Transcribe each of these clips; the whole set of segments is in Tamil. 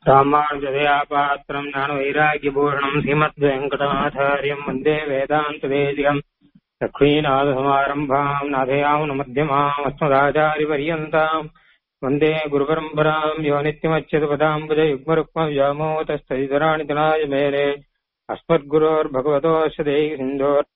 ராமானுஜதயாபாத்திரம் ஞானவைராக்கியபூஷணம் ஸ்ரீமத்வேங்கடநாச்சாரியம் வந்தே வேதாந்தவேதிகம் லக்ஷ்மீநாதசமாரம்பாம் நாதயாமுனமத்தியமாம் அஸ்மதாச்சாரிபரியந்தாம் வந்தே குருபரம்பராம் யோ நித்யமच्युतपदाम्बुज युग्मरुक्मव्यामोतस्तदितराणि तनाय मेरे अस्मद्गुरोर्भगवतोऽस्य देहिसिन्धोर्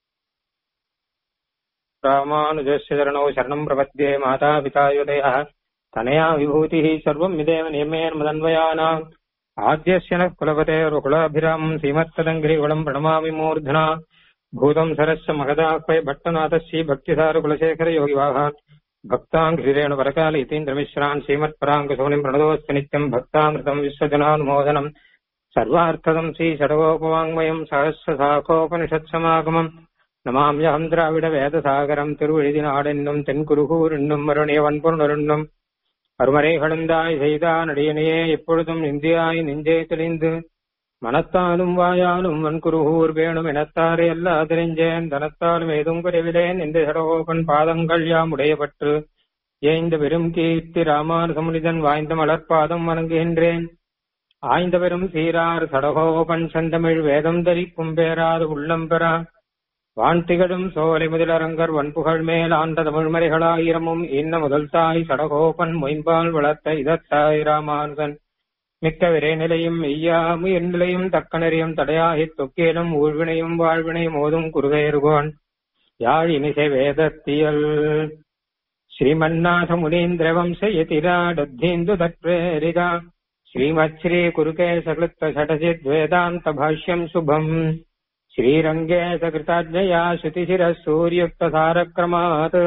रामानुजस्य चरणौ शरणम् प्रपद्ये मातापितायुदयः तनया विभूतिः सर्वम् विदेव नियमेर्मदन्वयानाम् आद्यस्य नः कुलपतेरुकुलाभिरामम् श्रीमत्तदङ्घ्रिकुलम् प्रणमामि मूर्धना भूतम् सरस्य महदाह्वय भट्टनाथस्य भक्तिसारकुलशेखर योगिवाहान् भक्ताङ्घ्रिरेण परकाल इतीन्द्रमिश्रान् श्रीमत्पराङ्कुशोनिम् प्रणतोऽस्ति नित्यम् भक्तामृतम् विश्वजनानुमोदनम् सर्वार्थदम् श्रीषडगोपवाङ्मयम् सहस्रशाखोपनिषत्समागमम् நமாமியம் திராவிட வேதசாகரம் திருவெழுதினாடென்னும் தென்குருகூர் என்னும் மருணியவன் பொருணருண்ணும் அருமறை கடந்தாய் செய்தான் அடியனையே எப்பொழுதும் இந்தியாய் நெஞ்சே தெளிந்து மனத்தாலும் வாயாலும் வன்குருகூர் வேணும் எனத்தாரே அல்லா தெரிஞ்சேன் தனத்தாலும் ஏதும் குறைவிலேன் இந்த சடகோபன் பாதங்கள் யாம் உடையப்பட்டு ஏய்ந்த பெரும் கீர்த்தி ராமானுசமுனிதன் வாய்ந்த மலர்பாதம் வணங்குகின்றேன் ஆய்ந்த பெரும் சீரார் சடகோபன் செந்தமிழ் வேதம் தரிக்கும் பேராது உள்ளம் பெறா வான் திகழும் சோலை முதலரங்கர் வன்புகழ் மேல் ஆண்ட தமிழ்மறைகளாயிரமும் இன்ன முதல் தாய் சடகோபன் மொயம்பால் வளர்த்த இதத்தாய் ராமானுகன் மிக்க விரை நிலையும் மெய்யாமு நிலையும் தக்க நெறியும் தடையாகித் தொக்கேலும் ஊழ்வினையும் வாழ்வினையும் ஓதும் குருகையர்கோன் யாழ் இனிசை வேதத்தியல் ஸ்ரீமன்னாத முனீந்திர வம்சயதிராடத்தீந்து தத்வேரிதா ஸ்ரீமத் ஸ்ரீ குருகே சகிருத்த ஷடசித் வேதாந்த பாஷ்யம் சுபம் श्रीरङ्गे सकृताज्ञया श्रुतिशिरः सूर्युक्तसारक्रमात्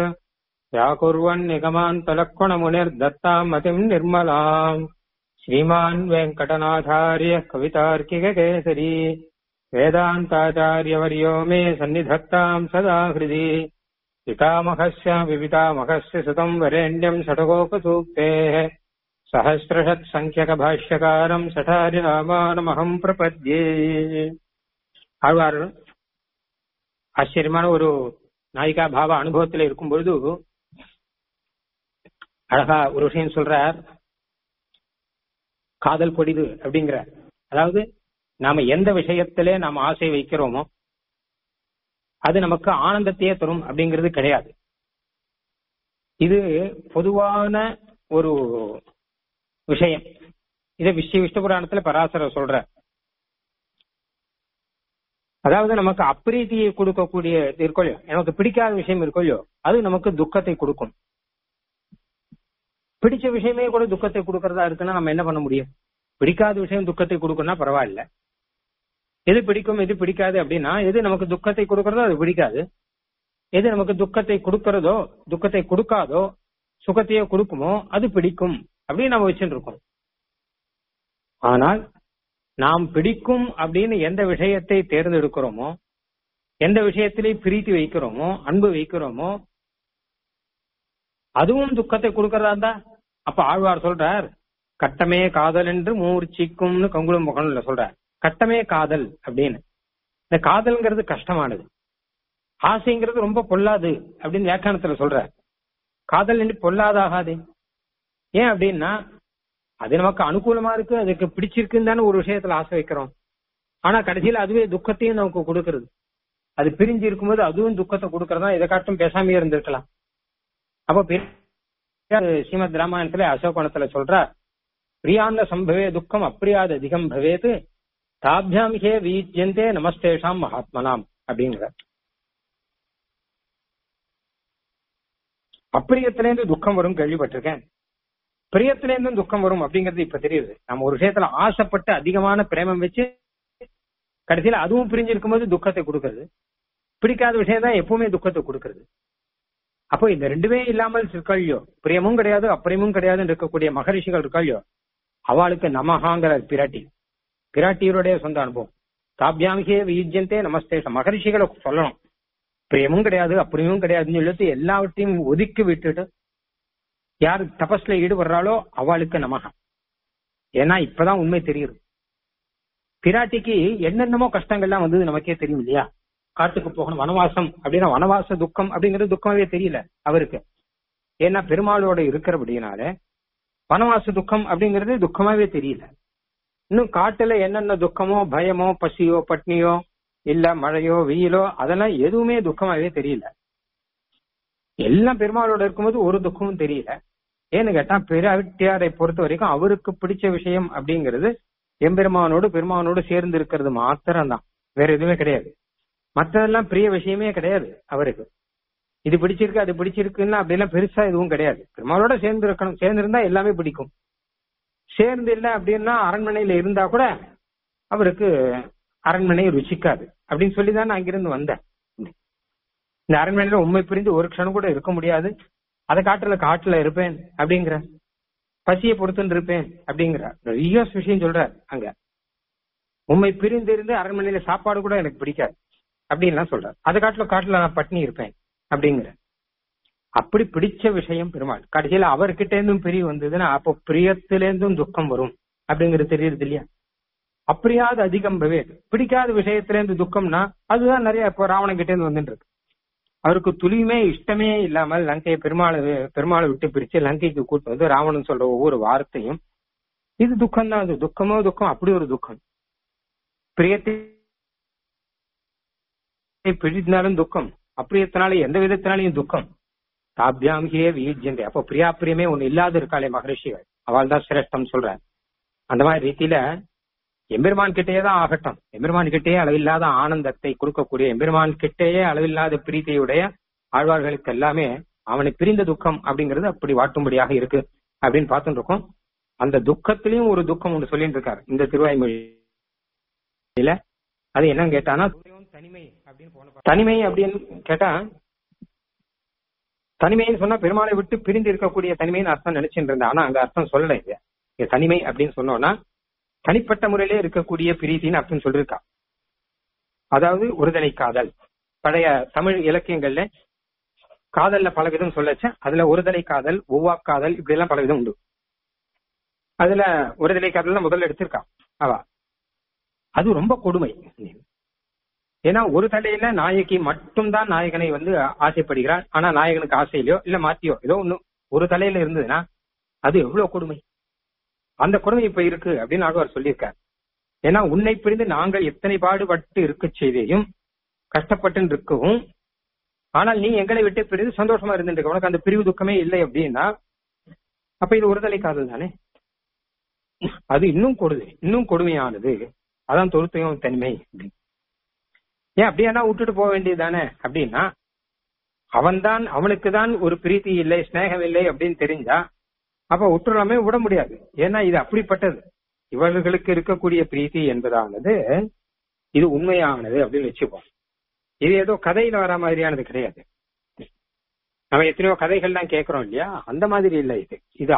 व्याकुर्वन्निगमान्तलक्ष्मणमुनिर्दत्ताम् मतिम् निर्मलाम् श्रीमान् वेङ्कटनाथार्यः कवितार्किककेसरी वेदान्ताचार्यवर्यो मे सन्निधत्ताम् सदा हृदि पितामहस्य विपितामहस्य सुतम् वरेण्यम् षटकोपसूक्तेः सहस्रशत्सङ्ख्यकभाष्यकारम् सठारिरामानमहम् प्रपद्ये ஆழ்வார் ஆச்சரியமான ஒரு நாயிகா பாவ அனுபவத்தில் இருக்கும் பொழுது அழகா ஒரு விஷயம் சொல்றார் காதல் பொடிது அப்படிங்கிற அதாவது நாம எந்த விஷயத்திலே நாம் ஆசை வைக்கிறோமோ அது நமக்கு ஆனந்தத்தையே தரும் அப்படிங்கிறது கிடையாது இது பொதுவான ஒரு விஷயம் இதை விஷ்ணு விஷ்ணு புராணத்துல பராசர சொல்ற அதாவது நமக்கு அப்பிரீதியை கொடுக்கக்கூடிய இருக்கொள்ளியோ நமக்கு பிடிக்காத விஷயம் இருக்கொள்ளியோ அது நமக்கு துக்கத்தை கொடுக்கும் பிடிச்ச விஷயமே கூட துக்கத்தை கொடுக்கறதா இருக்குன்னா நம்ம என்ன பண்ண முடியும் பிடிக்காத விஷயம் துக்கத்தை கொடுக்கணும்னா பரவாயில்ல எது பிடிக்கும் எது பிடிக்காது அப்படின்னா எது நமக்கு துக்கத்தை கொடுக்கறதோ அது பிடிக்காது எது நமக்கு துக்கத்தை கொடுக்கறதோ துக்கத்தை கொடுக்காதோ சுகத்தையோ கொடுக்குமோ அது பிடிக்கும் அப்படின்னு நம்ம வச்சுட்டு இருக்கோம் ஆனால் நாம் பிடிக்கும் அப்படின்னு எந்த விஷயத்தை தேர்ந்தெடுக்கிறோமோ எந்த விஷயத்திலே பிரீத்தி வைக்கிறோமோ அன்பு வைக்கிறோமோ அதுவும் துக்கத்தை கொடுக்கறதா இருந்தா அப்ப ஆழ்வார் சொல்றார் கட்டமே காதல் என்று மூர்ச்சிக்கும்னு கங்குளம் முகன்ல சொல்றார் கட்டமே காதல் அப்படின்னு இந்த காதல்ங்கிறது கஷ்டமானது ஆசைங்கிறது ரொம்ப பொல்லாது அப்படின்னு வியாக்கியானத்துல சொல்றார் காதல் என்று பொல்லாதாகாது ஏன் அப்படின்னா அது நமக்கு அனுகூலமா இருக்கு அதுக்கு பிடிச்சிருக்குன்னு தானே ஒரு விஷயத்துல ஆசை வைக்கிறோம் ஆனா கடைசியில அதுவே துக்கத்தையும் நமக்கு கொடுக்கறது அது பிரிஞ்சு இருக்கும்போது அதுவும் துக்கத்தை கொடுக்கறதா இதை காட்டும் பேசாமே இருந்திருக்கலாம் அப்ப ஸ்ரீமத் ராமாயணத்துல அசோகணத்துல சொல்ற பிரியாந்த சம்பவே துக்கம் அப்பிரியாத அதிகம் பவேது தாபியாம் ஹே வீஜ்யந்தே நமஸ்தேஷாம் மகாத்மனாம் அப்படிங்கிற அப்பிரியத்திலேருந்து துக்கம் வரும் கேள்விப்பட்டிருக்கேன் பிரியத்திலேருந்தும் துக்கம் வரும் அப்படிங்கிறது இப்ப தெரியுது நம்ம ஒரு விஷயத்துல ஆசைப்பட்டு அதிகமான பிரேமம் வச்சு கடைசியில அதுவும் பிரிஞ்சு இருக்கும்போது துக்கத்தை கொடுக்கறது பிடிக்காத விஷயம் தான் எப்பவுமே துக்கத்தை கொடுக்கறது அப்போ இந்த ரெண்டுமே இல்லாமல் இருக்கல்லையோ பிரியமும் கிடையாது அப்பிரியமும் கிடையாதுன்னு இருக்கக்கூடிய மகரிஷிகள் இருக்கல்லையோ அவளுக்கு நமகாங்கிற பிராட்டி பிராட்டியருடைய சொந்த அனுபவம் தாபியாமிகே வீஜ்யந்தே நமஸ்தே மகரிஷிகளை சொல்லணும் பிரியமும் கிடையாது அப்பிரியமும் கிடையாதுன்னு சொல்லிட்டு எல்லாவற்றையும் ஒதுக்கி விட்டுட்டு யார் தபஸ்ல ஈடுபடுறாளோ அவளுக்கு நமகம் ஏன்னா இப்பதான் உண்மை தெரியுது பிராட்டிக்கு என்னென்னமோ கஷ்டங்கள்லாம் வந்தது நமக்கே தெரியும் இல்லையா காட்டுக்கு போகணும் வனவாசம் அப்படின்னா வனவாச துக்கம் அப்படிங்கிறது துக்கமாவே தெரியல அவருக்கு ஏன்னா பெருமாளோட இருக்கிறபடினால வனவாச துக்கம் அப்படிங்கிறது துக்கமாவே தெரியல இன்னும் காட்டுல என்னென்ன துக்கமோ பயமோ பசியோ பட்னியோ இல்ல மழையோ வெயிலோ அதெல்லாம் எதுவுமே துக்கமாவே தெரியல எல்லாம் பெருமாளோட இருக்கும்போது ஒரு துக்கமும் தெரியல ஏன்னு கேட்டா பிராட்டியாரை பொறுத்த வரைக்கும் அவருக்கு பிடிச்ச விஷயம் அப்படிங்கிறது எம்பெருமானோடு பெருமானோடு சேர்ந்து இருக்கிறது மாத்திரம்தான் வேற எதுவுமே கிடையாது மற்றதெல்லாம் பிரிய விஷயமே கிடையாது அவருக்கு இது பிடிச்சிருக்கு அது பிடிச்சிருக்குன்னு அப்படிலாம் பெருசா எதுவும் கிடையாது பெருமாளோட சேர்ந்து இருக்கணும் சேர்ந்து இருந்தா எல்லாமே பிடிக்கும் சேர்ந்து இல்ல அப்படின்னா அரண்மனையில இருந்தா கூட அவருக்கு அரண்மனை ருச்சிக்காது அப்படின்னு சொல்லி தான் நான் அங்கிருந்து வந்தேன் இந்த அரண்மனையில உண்மை புரிந்து ஒரு க்ஷணம் கூட இருக்க முடியாது அதை காட்டுல காட்டுல இருப்பேன் அப்படிங்கிற பசியை பொறுத்துன்னு இருப்பேன் அப்படிங்கிற நிறைய விஷயம் சொல்றார் அங்க உண்மை பிரிந்து இருந்து அரண்மனையில சாப்பாடு கூட எனக்கு பிடிக்காது அப்படின்லாம் சொல்றார் அதை காட்டுல காட்டுல நான் பட்னி இருப்பேன் அப்படிங்கிற அப்படி பிடிச்ச விஷயம் பெருமாள் கடைசியில அவர்கிட்ட இருந்தும் பிரிவு வந்ததுன்னா அப்போ பிரியத்திலேருந்தும் துக்கம் வரும் அப்படிங்கிறது தெரியுது இல்லையா அப்படியாவது அதிகம் பவேது பிடிக்காத விஷயத்துல இருந்து துக்கம்னா அதுதான் நிறைய இப்போ ராவணன் கிட்ட இருந்து வந்துட்டு இருக்கு அவருக்கு துளியுமே இஷ்டமே இல்லாமல் லங்கையை பெருமாளை பெருமாளை விட்டு பிரிச்சு லங்கைக்கு கூட்டு வந்து ராவணன் சொல்ற ஒவ்வொரு வார்த்தையும் இது துக்கம் தான் அது துக்கமோ துக்கம் அப்படி ஒரு துக்கம் பிரியத்தை பிடித்தாலும் துக்கம் அப்பிரியத்தினால எந்த விதத்தினாலையும் துக்கம் தாபியாமிகே வீஜ்யந்தே அப்போ பிரியாப்பிரியமே ஒண்ணு இல்லாத இருக்காளே மகரிஷிகள் அவள் தான் சிரேஷ்டம் சொல்ற அந்த மாதிரி ரீதியில எம்பெருமான் கிட்டேயே தான் ஆகட்டும் எம்பெருமான் கிட்டேயே அளவில்லாத ஆனந்தத்தை கொடுக்கக்கூடிய எம்பெருமான் கிட்டேயே அளவில்லாத பிரீத்தியுடைய ஆழ்வார்களுக்கு எல்லாமே அவனை பிரிந்த துக்கம் அப்படிங்கிறது அப்படி வாட்டும்படியாக இருக்கு அப்படின்னு பார்த்துட்டு இருக்கோம் அந்த துக்கத்திலையும் ஒரு துக்கம் ஒன்று சொல்லிட்டு இருக்காரு இந்த திருவாய்மொழியில அது என்னன்னு கேட்டானா தனிமை அப்படின்னு போன தனிமை அப்படின்னு கேட்டா தனிமைன்னு சொன்னா பெருமாளை விட்டு பிரிந்து இருக்கக்கூடிய தனிமைன்னு அர்த்தம் நினைச்சுட்டு இருந்தேன் ஆனா அங்க அர்த்தம் சொல்லல இங்க இங்க தனிமை அப்படின்னு சொன்னோம்னா தனிப்பட்ட முறையிலே இருக்கக்கூடிய பிரீத்தின்னு அர்த்தம் சொல்லிருக்கா அதாவது ஒருதலை காதல் பழைய தமிழ் இலக்கியங்கள்ல காதல்ல பல விதம் சொல்லச்ச அதுல ஒருதலை காதல் ஒவ்வா காதல் இப்படி எல்லாம் பல விதம் உண்டு அதுல ஒருதலை காதல் முதல்ல எடுத்திருக்கா அவா அது ரொம்ப கொடுமை ஏன்னா ஒரு தலையில நாயகி மட்டும்தான் நாயகனை வந்து ஆசைப்படுகிறாள் ஆனா நாயகனுக்கு ஆசையிலையோ இல்ல மாத்தியோ ஏதோ ஒண்ணு ஒரு தலையில இருந்ததுன்னா அது எவ்வளவு கொடுமை அந்த கொடுமை இப்ப இருக்கு அப்படின்னு ஆழ்வார் சொல்லியிருக்கார் ஏன்னா உன்னை பிரிந்து நாங்கள் எத்தனை பாடுபட்டு இருக்க செய்தையும் கஷ்டப்பட்டு இருக்கவும் ஆனால் நீ எங்களை விட்டு பிரிந்து சந்தோஷமா இருந்துட்டு உனக்கு அந்த பிரிவு துக்கமே இல்லை அப்படின்னா அப்ப இது ஒருதலை காதல் தானே அது இன்னும் கொடுது இன்னும் கொடுமையானது அதான் தொழுத்தையும் தனிமை ஏன் அப்படியானா விட்டுட்டு போக வேண்டியது தானே அப்படின்னா அவன்தான் அவனுக்கு தான் ஒரு பிரீத்தி இல்லை ஸ்நேகம் இல்லை அப்படின்னு தெரிஞ்சா அப்ப விட்டுறாமே விட முடியாது ஏன்னா இது அப்படிப்பட்டது இவர்களுக்கு இருக்கக்கூடிய பிரீத்தி என்பதானது இது உண்மையானது அப்படின்னு வச்சுப்போம் இது ஏதோ கதையில வர மாதிரியானது கிடையாது நம்ம எத்தனையோ கதைகள்லாம் கேட்கிறோம் இல்லையா அந்த மாதிரி இல்லை இது இது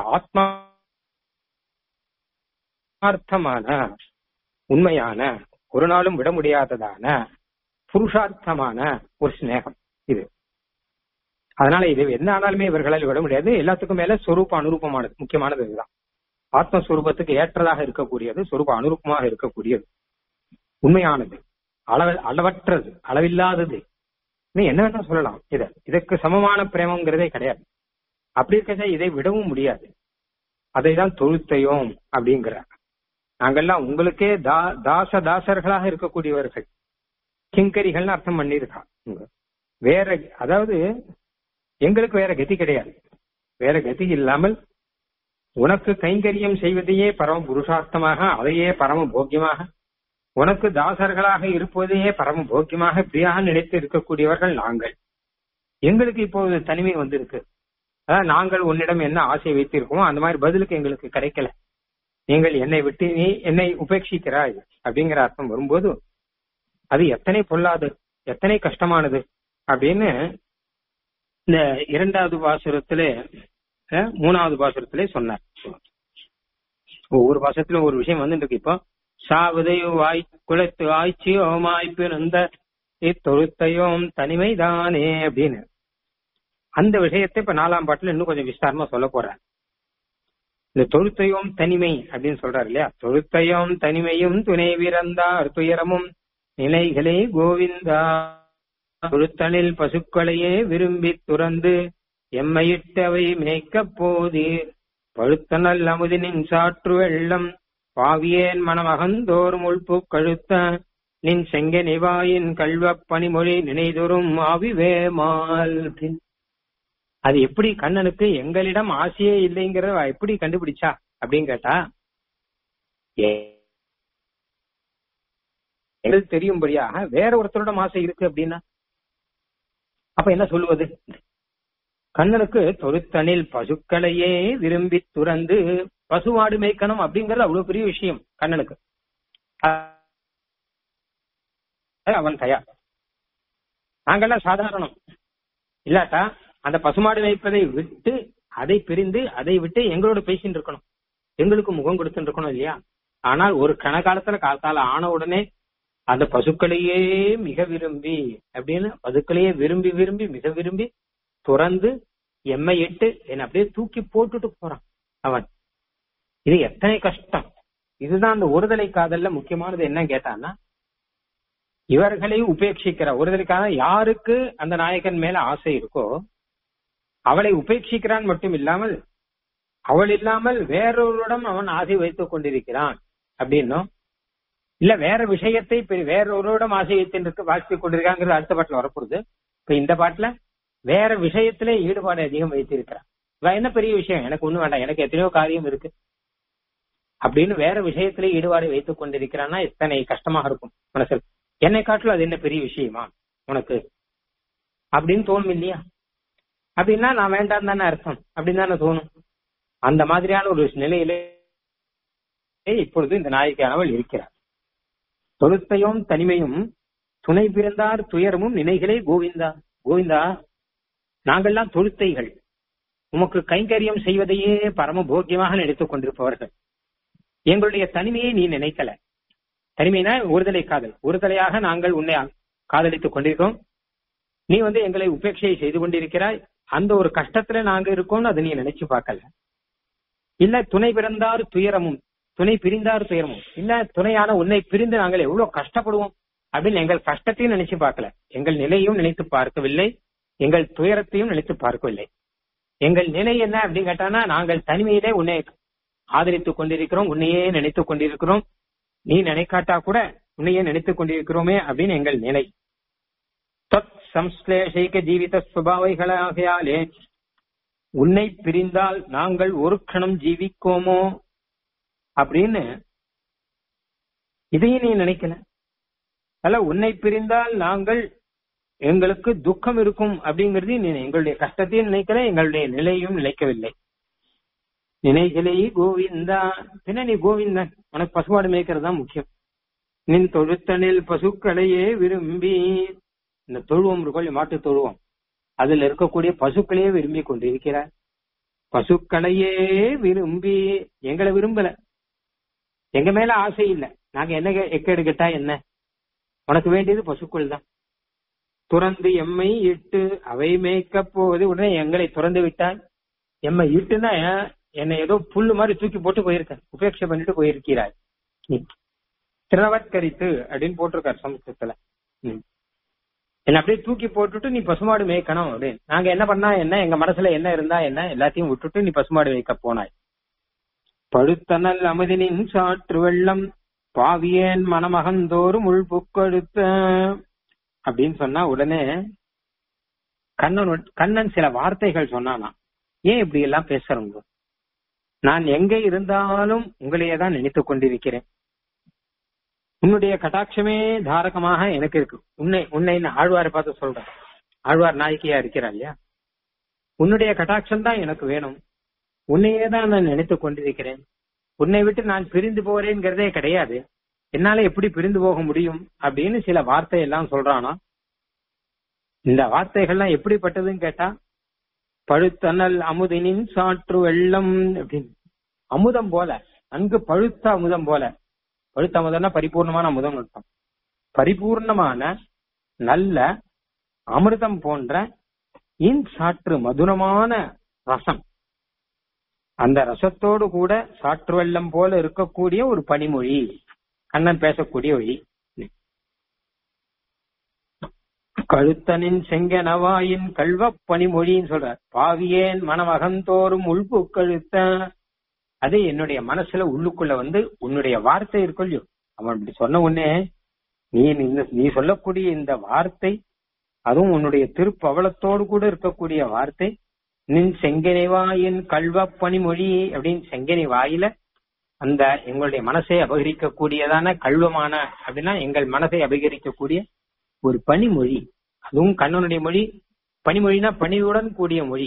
ஆத்மார்த்தமான உண்மையான ஒரு நாளும் விட முடியாததான புருஷார்த்தமான ஒரு ஸ்நேகம் இது அதனால இது என்ன ஆனாலுமே இவர்களால் விட முடியாது எல்லாத்துக்கும் மேல சொரூப அனுரூபமானது முக்கியமானது இதுதான் ஆத்மஸ்வரூபத்துக்கு ஏற்றதாக இருக்கக்கூடியது சொரூப அனுரூபமாக இருக்கக்கூடியது உண்மையானது அளவ அளவற்றது அளவில்லாதது நீ என்ன வேணா சொல்லலாம் இத இதற்கு சமமான பிரேமங்கிறதே கிடையாது அப்படி இருக்க இதை விடவும் முடியாது அதை தான் தொழுத்தையோம் அப்படிங்கிற நாங்கெல்லாம் உங்களுக்கே தா தாச தாசர்களாக இருக்கக்கூடியவர்கள் கிங்கரிகள்னு அர்த்தம் பண்ணியிருக்கா வேற அதாவது எங்களுக்கு வேற கதி கிடையாது வேற கதி இல்லாமல் உனக்கு கைங்கரியம் செய்வதையே பரம புருஷார்த்தமாக அதையே பரம போக்கியமாக உனக்கு தாசர்களாக இருப்பதையே பரம போக்கியமாக பிரியாக நினைத்து இருக்கக்கூடியவர்கள் நாங்கள் எங்களுக்கு இப்போது தனிமை வந்திருக்கு அதாவது நாங்கள் உன்னிடம் என்ன ஆசை வைத்திருக்கோமோ அந்த மாதிரி பதிலுக்கு எங்களுக்கு கிடைக்கல நீங்கள் என்னை விட்டு நீ என்னை உபேட்சிக்கிறாய் அப்படிங்கிற அர்த்தம் வரும்போது அது எத்தனை பொல்லாது எத்தனை கஷ்டமானது அப்படின்னு இந்த இரண்டாவது பாசுரத்திலே மூணாவது பாசுரத்திலே சொன்னார் ஒவ்வொரு பாசுரத்திலும் ஒரு விஷயம் வந்து இருக்கு இப்போ சாவதையோ வாய் குலைத்து ஆய்ச்சியோமாய் பிறந்த இத்தொழுத்தையோம் தனிமைதானே அப்படின்னு அந்த விஷயத்தை இப்ப நாலாம் பாட்டுல இன்னும் கொஞ்சம் விஸ்தாரமா சொல்ல போறேன் இந்த தொழுத்தையோம் தனிமை அப்படின்னு சொல்றாரு இல்லையா தொழுத்தையோம் தனிமையும் துணை விரந்தார் துயரமும் நிலைகளே கோவிந்தா தொழுத்தனில் பசுக்களையே விரும்பி துறந்து எம்மையிட்டவை மேய்க்கப் போது பழுத்தனல் அமுதினின் சாற்று வெள்ளம் பாவியேன் மனமகந்தோறும் உள்பு கழுத்த நின் செங்க நிவாயின் கல்வப் பனிமொழி நினைதொரும் ஆவிவேமால் அப்படின்னு. அது எப்படி கண்ணனுக்கு எங்களிடம் ஆசையே இல்லைங்கிறத அவ எப்படி கண்டுபிடிச்சா அப்படின்னு கேட்டா ஏ- எங்களுக்கு தெரியும்படியாக வேற ஒருத்தரோட ஆசை இருக்கு அப்படின்னா அப்ப என்ன சொல்லுவது கண்ணனுக்கு தொருத்தனில் பசுக்களையே விரும்பி துறந்து பசுமாடு மேய்க்கணும் அப்படிங்கறது அவ்வளவு பெரிய விஷயம் கண்ணனுக்கு அஹ் அவன் தயார் நாங்கெல்லாம் சாதாரணம் இல்லாட்டா அந்த பசுமாடு மேய்ப்பதை விட்டு அதை பிரிந்து அதை விட்டு எங்களோட பேசிட்டு இருக்கணும் எங்களுக்கு முகம் கொடுத்துட்டு இருக்கணும் இல்லையா ஆனால் ஒரு கணக்காலத்துல காத்தால ஆன உடனே அந்த பசுக்களையே மிக விரும்பி அப்படின்னு பசுக்களையே விரும்பி விரும்பி மிக விரும்பி துறந்து எம்மை இட்டு என்னை அப்படியே தூக்கி போட்டுட்டு போறான் அவன் இது எத்தனை கஷ்டம் இதுதான் அந்த ஒருதலை காதல்ல முக்கியமானது என்ன கேட்டான்னா இவர்களை உபேட்சிக்கிற ஒருதலை காதல் யாருக்கு அந்த நாயகன் மேல ஆசை இருக்கோ அவளை உபேட்சிக்கிறான் மட்டும் இல்லாமல் அவள் இல்லாமல் வேறொருடம் அவன் ஆசை வைத்துக் கொண்டிருக்கிறான் அப்படின்னும் இல்ல வேற விஷயத்தை பெ- வேறொருடம் ஆசை வைத்து வாசித்துக் கொண்டிருக்காங்கிறது அடுத்த பாட்டுல வரப்போகுது இப்ப இந்த பாட்டுல வேற விஷயத்திலே ஈடுபாடு அதிகம் வைத்திருக்கிறான் இவன் என்ன பெரிய விஷயம் எனக்கு ஒண்ணும் வேண்டாம் எனக்கு எத்தனையோ காரியம் இருக்கு அப்படின்னு வேற விஷயத்திலே ஈடுபாடு வைத்துக் கொண்டிருக்கிறான்னா எத்தனை கஷ்டமாக இருக்கும் மனசில் என்னை காட்டிலும் அது என்ன பெரிய விஷயமா உனக்கு அப்படின்னு தோணும் இல்லையா அப்படின்னா நான் வேண்டாம் தானே அர்த்தம் அப்படின்னு தானே தோணும் அந்த மாதிரியான ஒரு நிலையிலே இப்பொழுது இந்த நாயகியானவள் இருக்கிறார் தொழுத்தையும் தனிமையும் துணை பிறந்தார் துயரமும் நினைகளே கோவிந்தா கோவிந்தா நாங்கள்லாம் தொழுத்தைகள் உமக்கு கைங்கரியம் செய்வதையே பரம போக்கியமாக நினைத்துக் கொண்டிருப்பவர்கள் எங்களுடைய தனிமையை நீ நினைக்கல தனிமைனா ஒருதலை காதல் ஒருதலையாக நாங்கள் உன்னை காதலித்துக் கொண்டிருக்கோம் நீ வந்து எங்களை உபேட்சையை செய்து கொண்டிருக்கிறாய் அந்த ஒரு கஷ்டத்துல நாங்க இருக்கோம்னு அதை நீ நினைச்சு பார்க்கல இல்ல துணை பிறந்தார் துயரமும் துணை பிரிந்தார் துயரமும் இல்ல துணையான உன்னை பிரிந்து நாங்கள் எவ்வளவு கஷ்டப்படுவோம் அப்படின்னு எங்கள் கஷ்டத்தையும் நினைச்சு பார்க்கல எங்கள் நிலையும் நினைத்து பார்க்கவில்லை எங்கள் துயரத்தையும் நினைத்து பார்க்கவில்லை எங்கள் நிலை என்ன அப்படின்னு கேட்டானா நாங்கள் தனிமையிலே உன்னை ஆதரித்துக் கொண்டிருக்கிறோம் உன்னையே நினைத்துக் கொண்டிருக்கிறோம் நீ நினைக்காட்டா கூட உன்னையே நினைத்துக் கொண்டிருக்கிறோமே அப்படின்னு எங்கள் நிலை தத் சம்ஸ்லேஷைக ஜீவித சுபாவைகளாகையாலே உன்னை பிரிந்தால் நாங்கள் ஒரு க்ஷணம் ஜீவிக்கோமோ அப்படின்னு இதையும் நீ நினைக்கல அல்ல உன்னை பிரிந்தால் நாங்கள் எங்களுக்கு துக்கம் இருக்கும் அப்படிங்கிறது நீ எங்களுடைய கஷ்டத்தையும் நினைக்கல எங்களுடைய நிலையும் நினைக்கவில்லை நினைகளே கோவிந்தா பின்ன நீ கோவிந்தன் உனக்கு பசுமாடு மேய்க்கிறது தான் முக்கியம் நின் தொழுத்தனில் பசுக்களையே விரும்பி இந்த தொழுவம் இருக்கோம் மாட்டு தொழுவம் அதுல இருக்கக்கூடிய பசுக்களையே விரும்பி கொண்டிருக்கிறார் பசுக்களையே விரும்பி எங்களை விரும்பல எங்க மேல ஆசை இல்ல நாங்க என்ன எக்கேடு கேட்டா என்ன உனக்கு வேண்டியது பசுக்கள் தான் துறந்து எம்மை இட்டு அவை மேய்க்க போவது உடனே எங்களை துறந்து விட்டால் எம்மை இட்டுனா என்னை ஏதோ புல்லு மாதிரி தூக்கி போட்டு போயிருக்க உபேட்சை பண்ணிட்டு போயிருக்கிறாய் நீ திரவத்கரித்து அப்படின்னு போட்டிருக்காரு சமஸ்கிருதத்துல ம். என்ன அப்படியே தூக்கி போட்டுட்டு நீ பசுமாடு மேய்க்கணும் அப்படின்னு நாங்க என்ன பண்ணா என்ன எங்க மனசுல என்ன இருந்தா என்ன எல்லாத்தையும் விட்டுட்டு நீ பசுமாடு மேய்க்க போனாய் படுத்தனல் அமுதினின் சாற்று வெள்ளம் பாவியேன் மணமகந்தோறும் உள்புக்கொடுத்த அப்படின்னு சொன்னா உடனே கண்ணன் வந்து- கண்ணன் சில வார்த்தைகள் சொன்னானா ஏன் இப்படி எல்லாம் பேசுறவங்க நான் எங்கே இருந்தாலும் உங்களையே தான் நினைத்துக் கொண்டிருக்கிறேன் உன்னுடைய கட்டாட்சமே தாரகமாக எனக்கு இருக்கு உன்னை உன்னை நான் ஆழ்வாரை பார்த்து சொல்றேன் ஆழ்வார் நாயகியா இருக்கிறா இல்லையா உன்னுடைய கட்டாட்சம் தான் எனக்கு வேணும் உன்னையே தான் நான் நினைத்துக் கொண்டிருக்கிறேன் உன்னை விட்டு நான் பிரிந்து போறேங்கிறதே கிடையாது என்னால எப்படி பிரிந்து போக முடியும் அப்படின்னு சில வார்த்தை எல்லாம் சொல்றானா இந்த வார்த்தைகள்லாம் எப்படிப்பட்டதுன்னு கேட்டா பழுத்தனல் அமுதினின் சாற்று வெள்ளம் அப்படின்னு அமுதம் போல நன்கு பழுத்த அமுதம் போல பழுத்த அமுதம்னா பரிபூர்ணமான அமுதம் அர்த்தம் பரிபூர்ணமான நல்ல அமிர்தம் போன்ற இன் சாற்று மதுரமான ரசம் அந்த ரசத்தோடு கூட சாற்று வெள்ளம் போல இருக்கக்கூடிய ஒரு பனிமொழி கண்ணன் பேசக்கூடிய வழி கழுத்தனின் செங்கனவாயின் கல்வப் பனிமொழின்னு சொல்றார் பாவியேன் மனமகந்தோறும் உள்பு கழுத்த அது என்னுடைய மனசுல உள்ளுக்குள்ள வந்து உன்னுடைய வார்த்தை இருக்கொல்லையோ அவன் இப்படி சொன்ன உடனே நீ இந்த நீ சொல்லக்கூடிய இந்த வார்த்தை அதுவும் உன்னுடைய திருப்பவளத்தோடு கூட இருக்கக்கூடிய வார்த்தை நின் செங்கனை வாயின் கல்வ பனிமொழி அப்படின்னு செங்கனை வாயில அந்த எங்களுடைய மனசை அபகரிக்கக்கூடியதான கல்வமான அப்படின்னா எங்கள் மனசை அபகரிக்கக்கூடிய ஒரு பனிமொழி அதுவும் கண்ணனுடைய மொழி பனிமொழினா பணிவுடன் கூடிய மொழி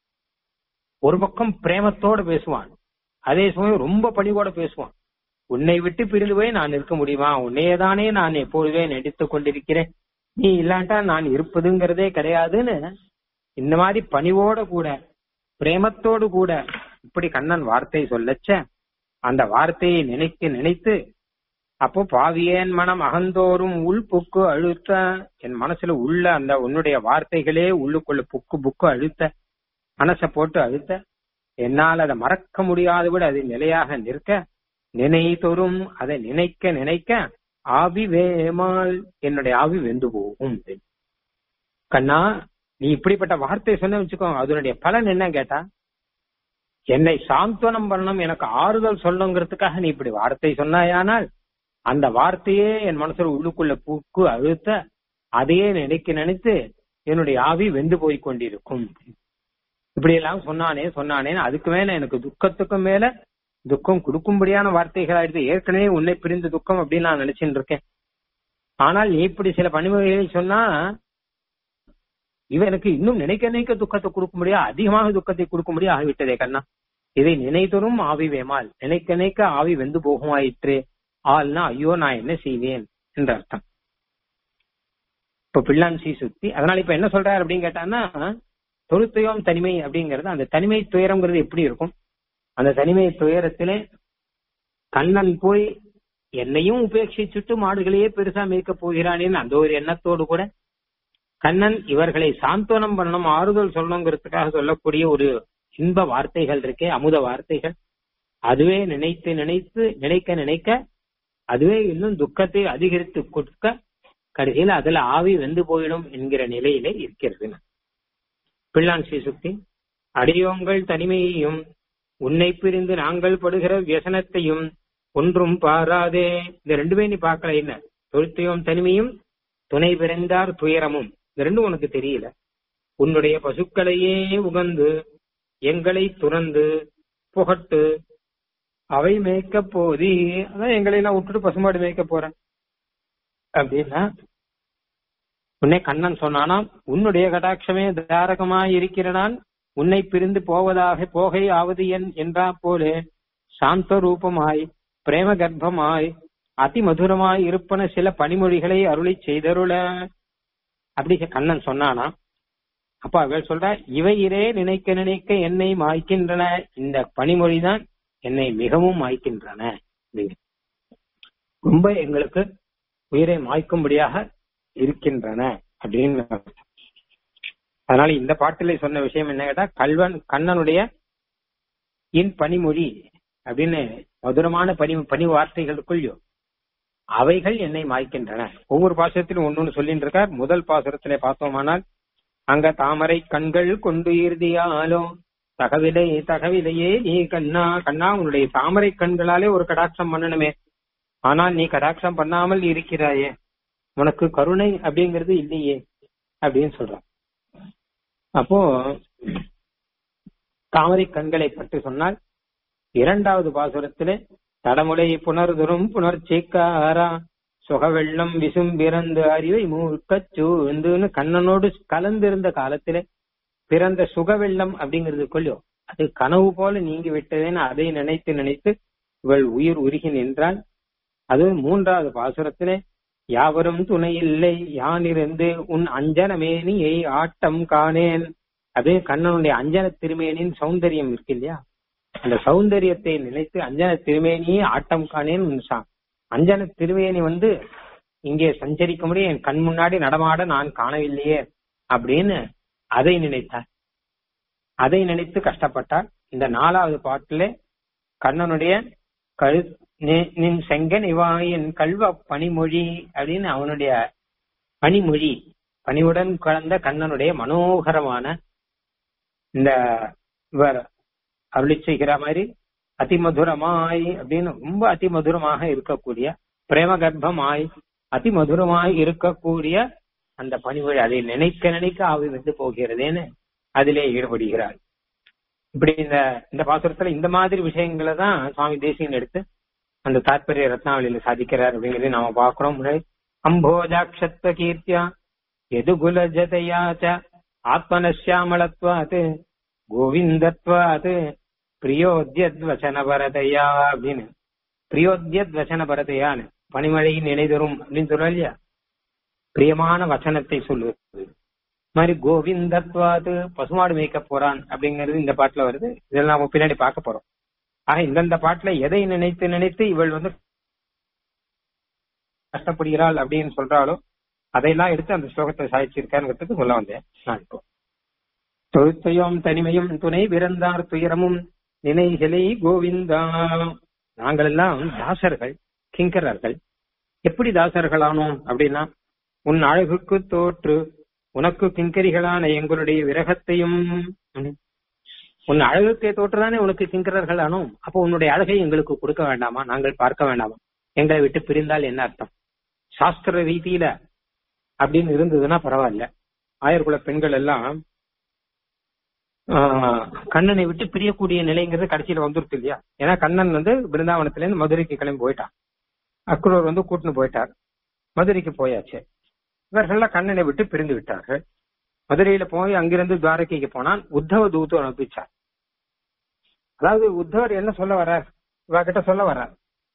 ஒரு பக்கம் பிரேமத்தோட பேசுவான் அதே சமயம் ரொம்ப பணிவோட பேசுவான் உன்னை விட்டு பிரிலுவே நான் இருக்க முடியுமா உன்னையேதானே நான் எப்பொழுதே நடித்துக் கொண்டிருக்கிறேன் நீ இல்லாட்டா நான் இருப்பதுங்கிறதே கிடையாதுன்னு இந்த மாதிரி பணிவோட கூட பிரேமத்தோடு கூட இப்படி கண்ணன் வார்த்தை சொல்லச்ச அந்த வார்த்தையை நினைத்து நினைத்து அப்போ பாவியேன் மனம் அகந்தோறும் உள் புக்கு அழுத்த என் மனசுல உள்ள அந்த உன்னுடைய வார்த்தைகளே உள்ளுக்குள்ள புக்கு புக்கு அழுத்த மனசை போட்டு அழுத்த என்னால் அதை மறக்க முடியாத விட அது நிலையாக நிற்க நினைத்தொரும் அதை நினைக்க நினைக்க ஆவி வேமால் என்னுடைய ஆவி வெந்து போகும் கண்ணா நீ இப்படிப்பட்ட வார்த்தை சொன்ன வச்சுக்கோ அதனுடைய பலன் என்ன கேட்டா என்னை சாந்தனம் பண்ணணும் எனக்கு ஆறுதல் சொல்லணுங்கிறதுக்காக நீ இப்படி வார்த்தை சொன்னாயானால் அந்த வார்த்தையே என் மனசுல உள்ளுக்குள்ள பூக்கு அழுத்த அதையே நினைக்க நினைத்து என்னுடைய ஆவி வெந்து போய் கொண்டிருக்கும் இப்படி எல்லாம் சொன்னானே சொன்னானே அதுக்கு மேல எனக்கு துக்கத்துக்கும் மேல துக்கம் கொடுக்கும்படியான வார்த்தைகள் ஆயிடுது ஏற்கனவே உன்னை பிரிந்த துக்கம் அப்படின்னு நான் நினைச்சுட்டு இருக்கேன் ஆனால் நீ இப்படி சில பணிமுறைகளை சொன்னா இவனுக்கு இன்னும் நினைக்க நினைக்க துக்கத்தை கொடுக்க முடியாது அதிகமாக துக்கத்தை கொடுக்க முடியாது ஆகிவிட்டதே கண்ணா இதை நினைத்தரும் ஆவி வேமால் நினைக்க நினைக்க ஆவி வெந்து போகுமாயிற்று ஆள்னா ஐயோ நான் என்ன செய்வேன் என்ற அர்த்தம் இப்ப பிள்ளான் சீ சுத்தி அதனால இப்ப என்ன சொல்றாரு அப்படின்னு கேட்டான்னா தொழுத்துயம் தனிமை அப்படிங்கிறது அந்த தனிமை துயரம்ங்கிறது எப்படி இருக்கும் அந்த தனிமை துயரத்திலே கண்ணன் போய் என்னையும் உபேட்சிச்சுட்டு மாடுகளையே பெருசா மேய்க்க போகிறானேன்னு அந்த ஒரு எண்ணத்தோடு கூட கண்ணன் இவர்களை சாந்தோனம் பண்ணணும் ஆறுதல் சொல்லணுங்கிறதுக்காக சொல்லக்கூடிய ஒரு இன்ப வார்த்தைகள் இருக்கே அமுத வார்த்தைகள் அதுவே நினைத்து நினைத்து நினைக்க நினைக்க அதுவே இன்னும் துக்கத்தை அதிகரித்து கொடுக்க கடைசியில் அதுல ஆவி வெந்து போயிடும் என்கிற நிலையிலே இருக்கிறது பிள்ளான் ஸ்ரீசுக்தி அடியோங்கள் தனிமையையும் உன்னை பிரிந்து நாங்கள் படுகிற வியசனத்தையும் ஒன்றும் பாராதே இந்த ரெண்டுமே நீ பார்க்கல என்ன தொழுத்தையும் தனிமையும் துணை பிறந்தார் துயரமும் இந்த ரெண்டும் உனக்கு தெரியல உன்னுடைய பசுக்களையே உகந்து எங்களை துறந்து புகட்டு அவை மேய்க்க போதி அதான் எங்களை எல்லாம் விட்டுட்டு பசுமாடு மேய்க்க போறேன் அப்படின்னா உன்னை கண்ணன் சொன்னானா உன்னுடைய கடாட்சமே தாரகமாய் இருக்கிற நான் உன்னை பிரிந்து போவதாக போகை ஆவது என் என்றா போலே சாந்த ரூபமாய் பிரேம கர்ப்பமாய் அதி மதுரமாய் இருப்பன சில பனிமொழிகளை அருளி செய்தருள அப்படி கண்ணன் சொன்னானா அப்ப அவள் சொல்ற இவையிலே நினைக்க நினைக்க என்னை மாய்க்கின்றன இந்த பனிமொழிதான் என்னை மிகவும் மாய்க்கின்றன ரொம்ப எங்களுக்கு உயிரை மாய்க்கும்படியாக இருக்கின்றன அப்படின்னு அதனால இந்த பாட்டிலே சொன்ன விஷயம் என்ன கேட்டா கல்வன் கண்ணனுடைய இன் பனிமொழி அப்படின்னு மதுரமான பனி பனி வார்த்தைகளுக்குள்ளோ அவைகள் என்னை மாய்க்கின்றன ஒவ்வொரு பாசுரத்திலும் ஒன்னொன்னு சொல்லிட்டு இருக்கார் முதல் பாசுரத்திலே பார்த்தோமானால் அங்க தாமரை கண்கள் கொண்டு இறுதியாலோ தகவிலை தகவிலையே நீ கண்ணா கண்ணா உன்னுடைய தாமரை கண்களாலே ஒரு கடாட்சம் பண்ணணுமே ஆனால் நீ கடாட்சம் பண்ணாமல் இருக்கிறாயே உனக்கு கருணை அப்படிங்கிறது இல்லையே அப்படின்னு சொல்றான் அப்போ தாமரை கண்களை பற்றி சொன்னால் இரண்டாவது பாசுரத்திலே தடமுலை புனர்துரும் புனர்ச்சேக்காரா சுகவெள்ளம் விசும்பிறந்து அறிவை மூழ்கச் சூழ்ந்துன்னு கண்ணனோடு கலந்திருந்த காலத்திலே பிறந்த சுகவெள்ளம் அப்படிங்கிறது கொள்ளியோ அது கனவு போல நீங்கி விட்டதேன்னு அதை நினைத்து நினைத்து இவள் உயிர் உருகி நின்றாள் அது மூன்றாவது பாசுரத்திலே யாவரும் துணை இல்லை யான் இருந்து உன் அஞ்சன மேனியை ஆட்டம் காணேன் அது கண்ணனுடைய அஞ்சன திருமேனின் சௌந்தரியம் இருக்கு இல்லையா அந்த சௌந்தரியத்தை நினைத்து அஞ்சன திருமேனியே ஆட்டம் காணேன் அஞ்சன திருமேனி வந்து இங்கே சஞ்சரிக்க முடியும் என் கண் முன்னாடி நடமாட நான் காணவில்லையே அப்படின்னு அதை நினைத்தார் அதை நினைத்து கஷ்டப்பட்டார் இந்த நாலாவது பாட்டிலே கண்ணனுடைய கழு நின் செங்கன் இவாயின் கல்வ பனிமொழி அப்படின்னு அவனுடைய பனிமொழி பனிவுடன் கலந்த கண்ணனுடைய மனோகரமான இந்த இவர் அருளி செய்கிற மாதிரி அதிமதுரமாய் அப்படின்னு ரொம்ப அதிமதுரமாக இருக்கக்கூடிய பிரேம கர்ப்பமாய் அதிமதுரமாய் இருக்கக்கூடிய அந்த பணிமொழி அதை நினைக்க நினைக்க ஆவி வந்து போகிறதேன்னு அதிலே ஈடுபடுகிறார் இப்படி இந்த இந்த பாசுரத்துல இந்த மாதிரி விஷயங்களை தான் சுவாமி தேசியன் எடுத்து அந்த தாற்பரிய ரத்னாவளியில சாதிக்கிறார் அப்படிங்கறத நாம பாக்குறோம் முன்னாடி அம்போஜாட்சத்வ கீர்த்தியா எதுகுல ஜதையாச்ச ஆத்மனசியாமலத்வாத் கோவிந்தத்வாத் பிரியோத்யத் வச்சன பரதையா அப்படின்னு பிரியோத்யத் வச்சன பரதையான்னு பனிமழையின் நினைதரும் அப்படின்னு சொல்றோம் இல்லையா பிரியமான வச்சனத்தை சொல்லுவது மாதிரி கோவிந்தத்வாது பசுமாடு மேய்க்க போறான் அப்படிங்கிறது இந்த பாட்டுல வருது இதெல்லாம் நாம பின்னாடி பார்க்க போறோம் ஆக இந்தந்த பாட்டுல எதை நினைத்து நினைத்து இவள் வந்து கஷ்டப்படுகிறாள் அப்படின்னு சொல்றாளோ அதையெல்லாம் எடுத்து அந்த ஸ்லோகத்தை சாதிச்சிருக்காருங்கிறதுக்கு சொல்ல வந்தேன் நான் இப்போ தொழுத்தையும் தனிமையும் துணை பிறந்தார் துயரமும் நினைகளை கோவிந்தா நாங்கள் எல்லாம் தாசர்கள் கிங்கரர்கள் எப்படி தாசர்களானோம் அப்படின்னா உன் அழகுக்கு தோற்று உனக்கு கிங்கரிகளான எங்களுடைய விரகத்தையும் உன் அழகுக்கே தோற்றுதானே உனக்கு கிங்கரர்கள் ஆனோம் அப்போ உன்னுடைய அழகை எங்களுக்கு கொடுக்க வேண்டாமா நாங்கள் பார்க்க வேண்டாமா எங்களை விட்டு பிரிந்தால் என்ன அர்த்தம் சாஸ்திர ரீதியில அப்படின்னு இருந்ததுன்னா பரவாயில்ல ஆயர்குல பெண்கள் எல்லாம் கண்ணனை விட்டு பிரியக்கூடிய நிலைங்கிறது கடைசியில வந்துருச்சு இல்லையா ஏன்னா கண்ணன் வந்து பிருந்தாவனத்துல இருந்து மதுரைக்கு கிளம்பி போயிட்டான் அக்ரூர் வந்து கூட்டுன்னு போயிட்டார் மதுரைக்கு போயாச்சு இவர்கள்லாம் கண்ணனை விட்டு பிரிந்து விட்டார்கள் மதுரையில போய் அங்கிருந்து துவாரகைக்கு போனான் உத்தவ தூத்து அனுப்பிச்சார் அதாவது உத்தவர் என்ன சொல்ல வர்றார் இவ கிட்ட சொல்ல வர்றார்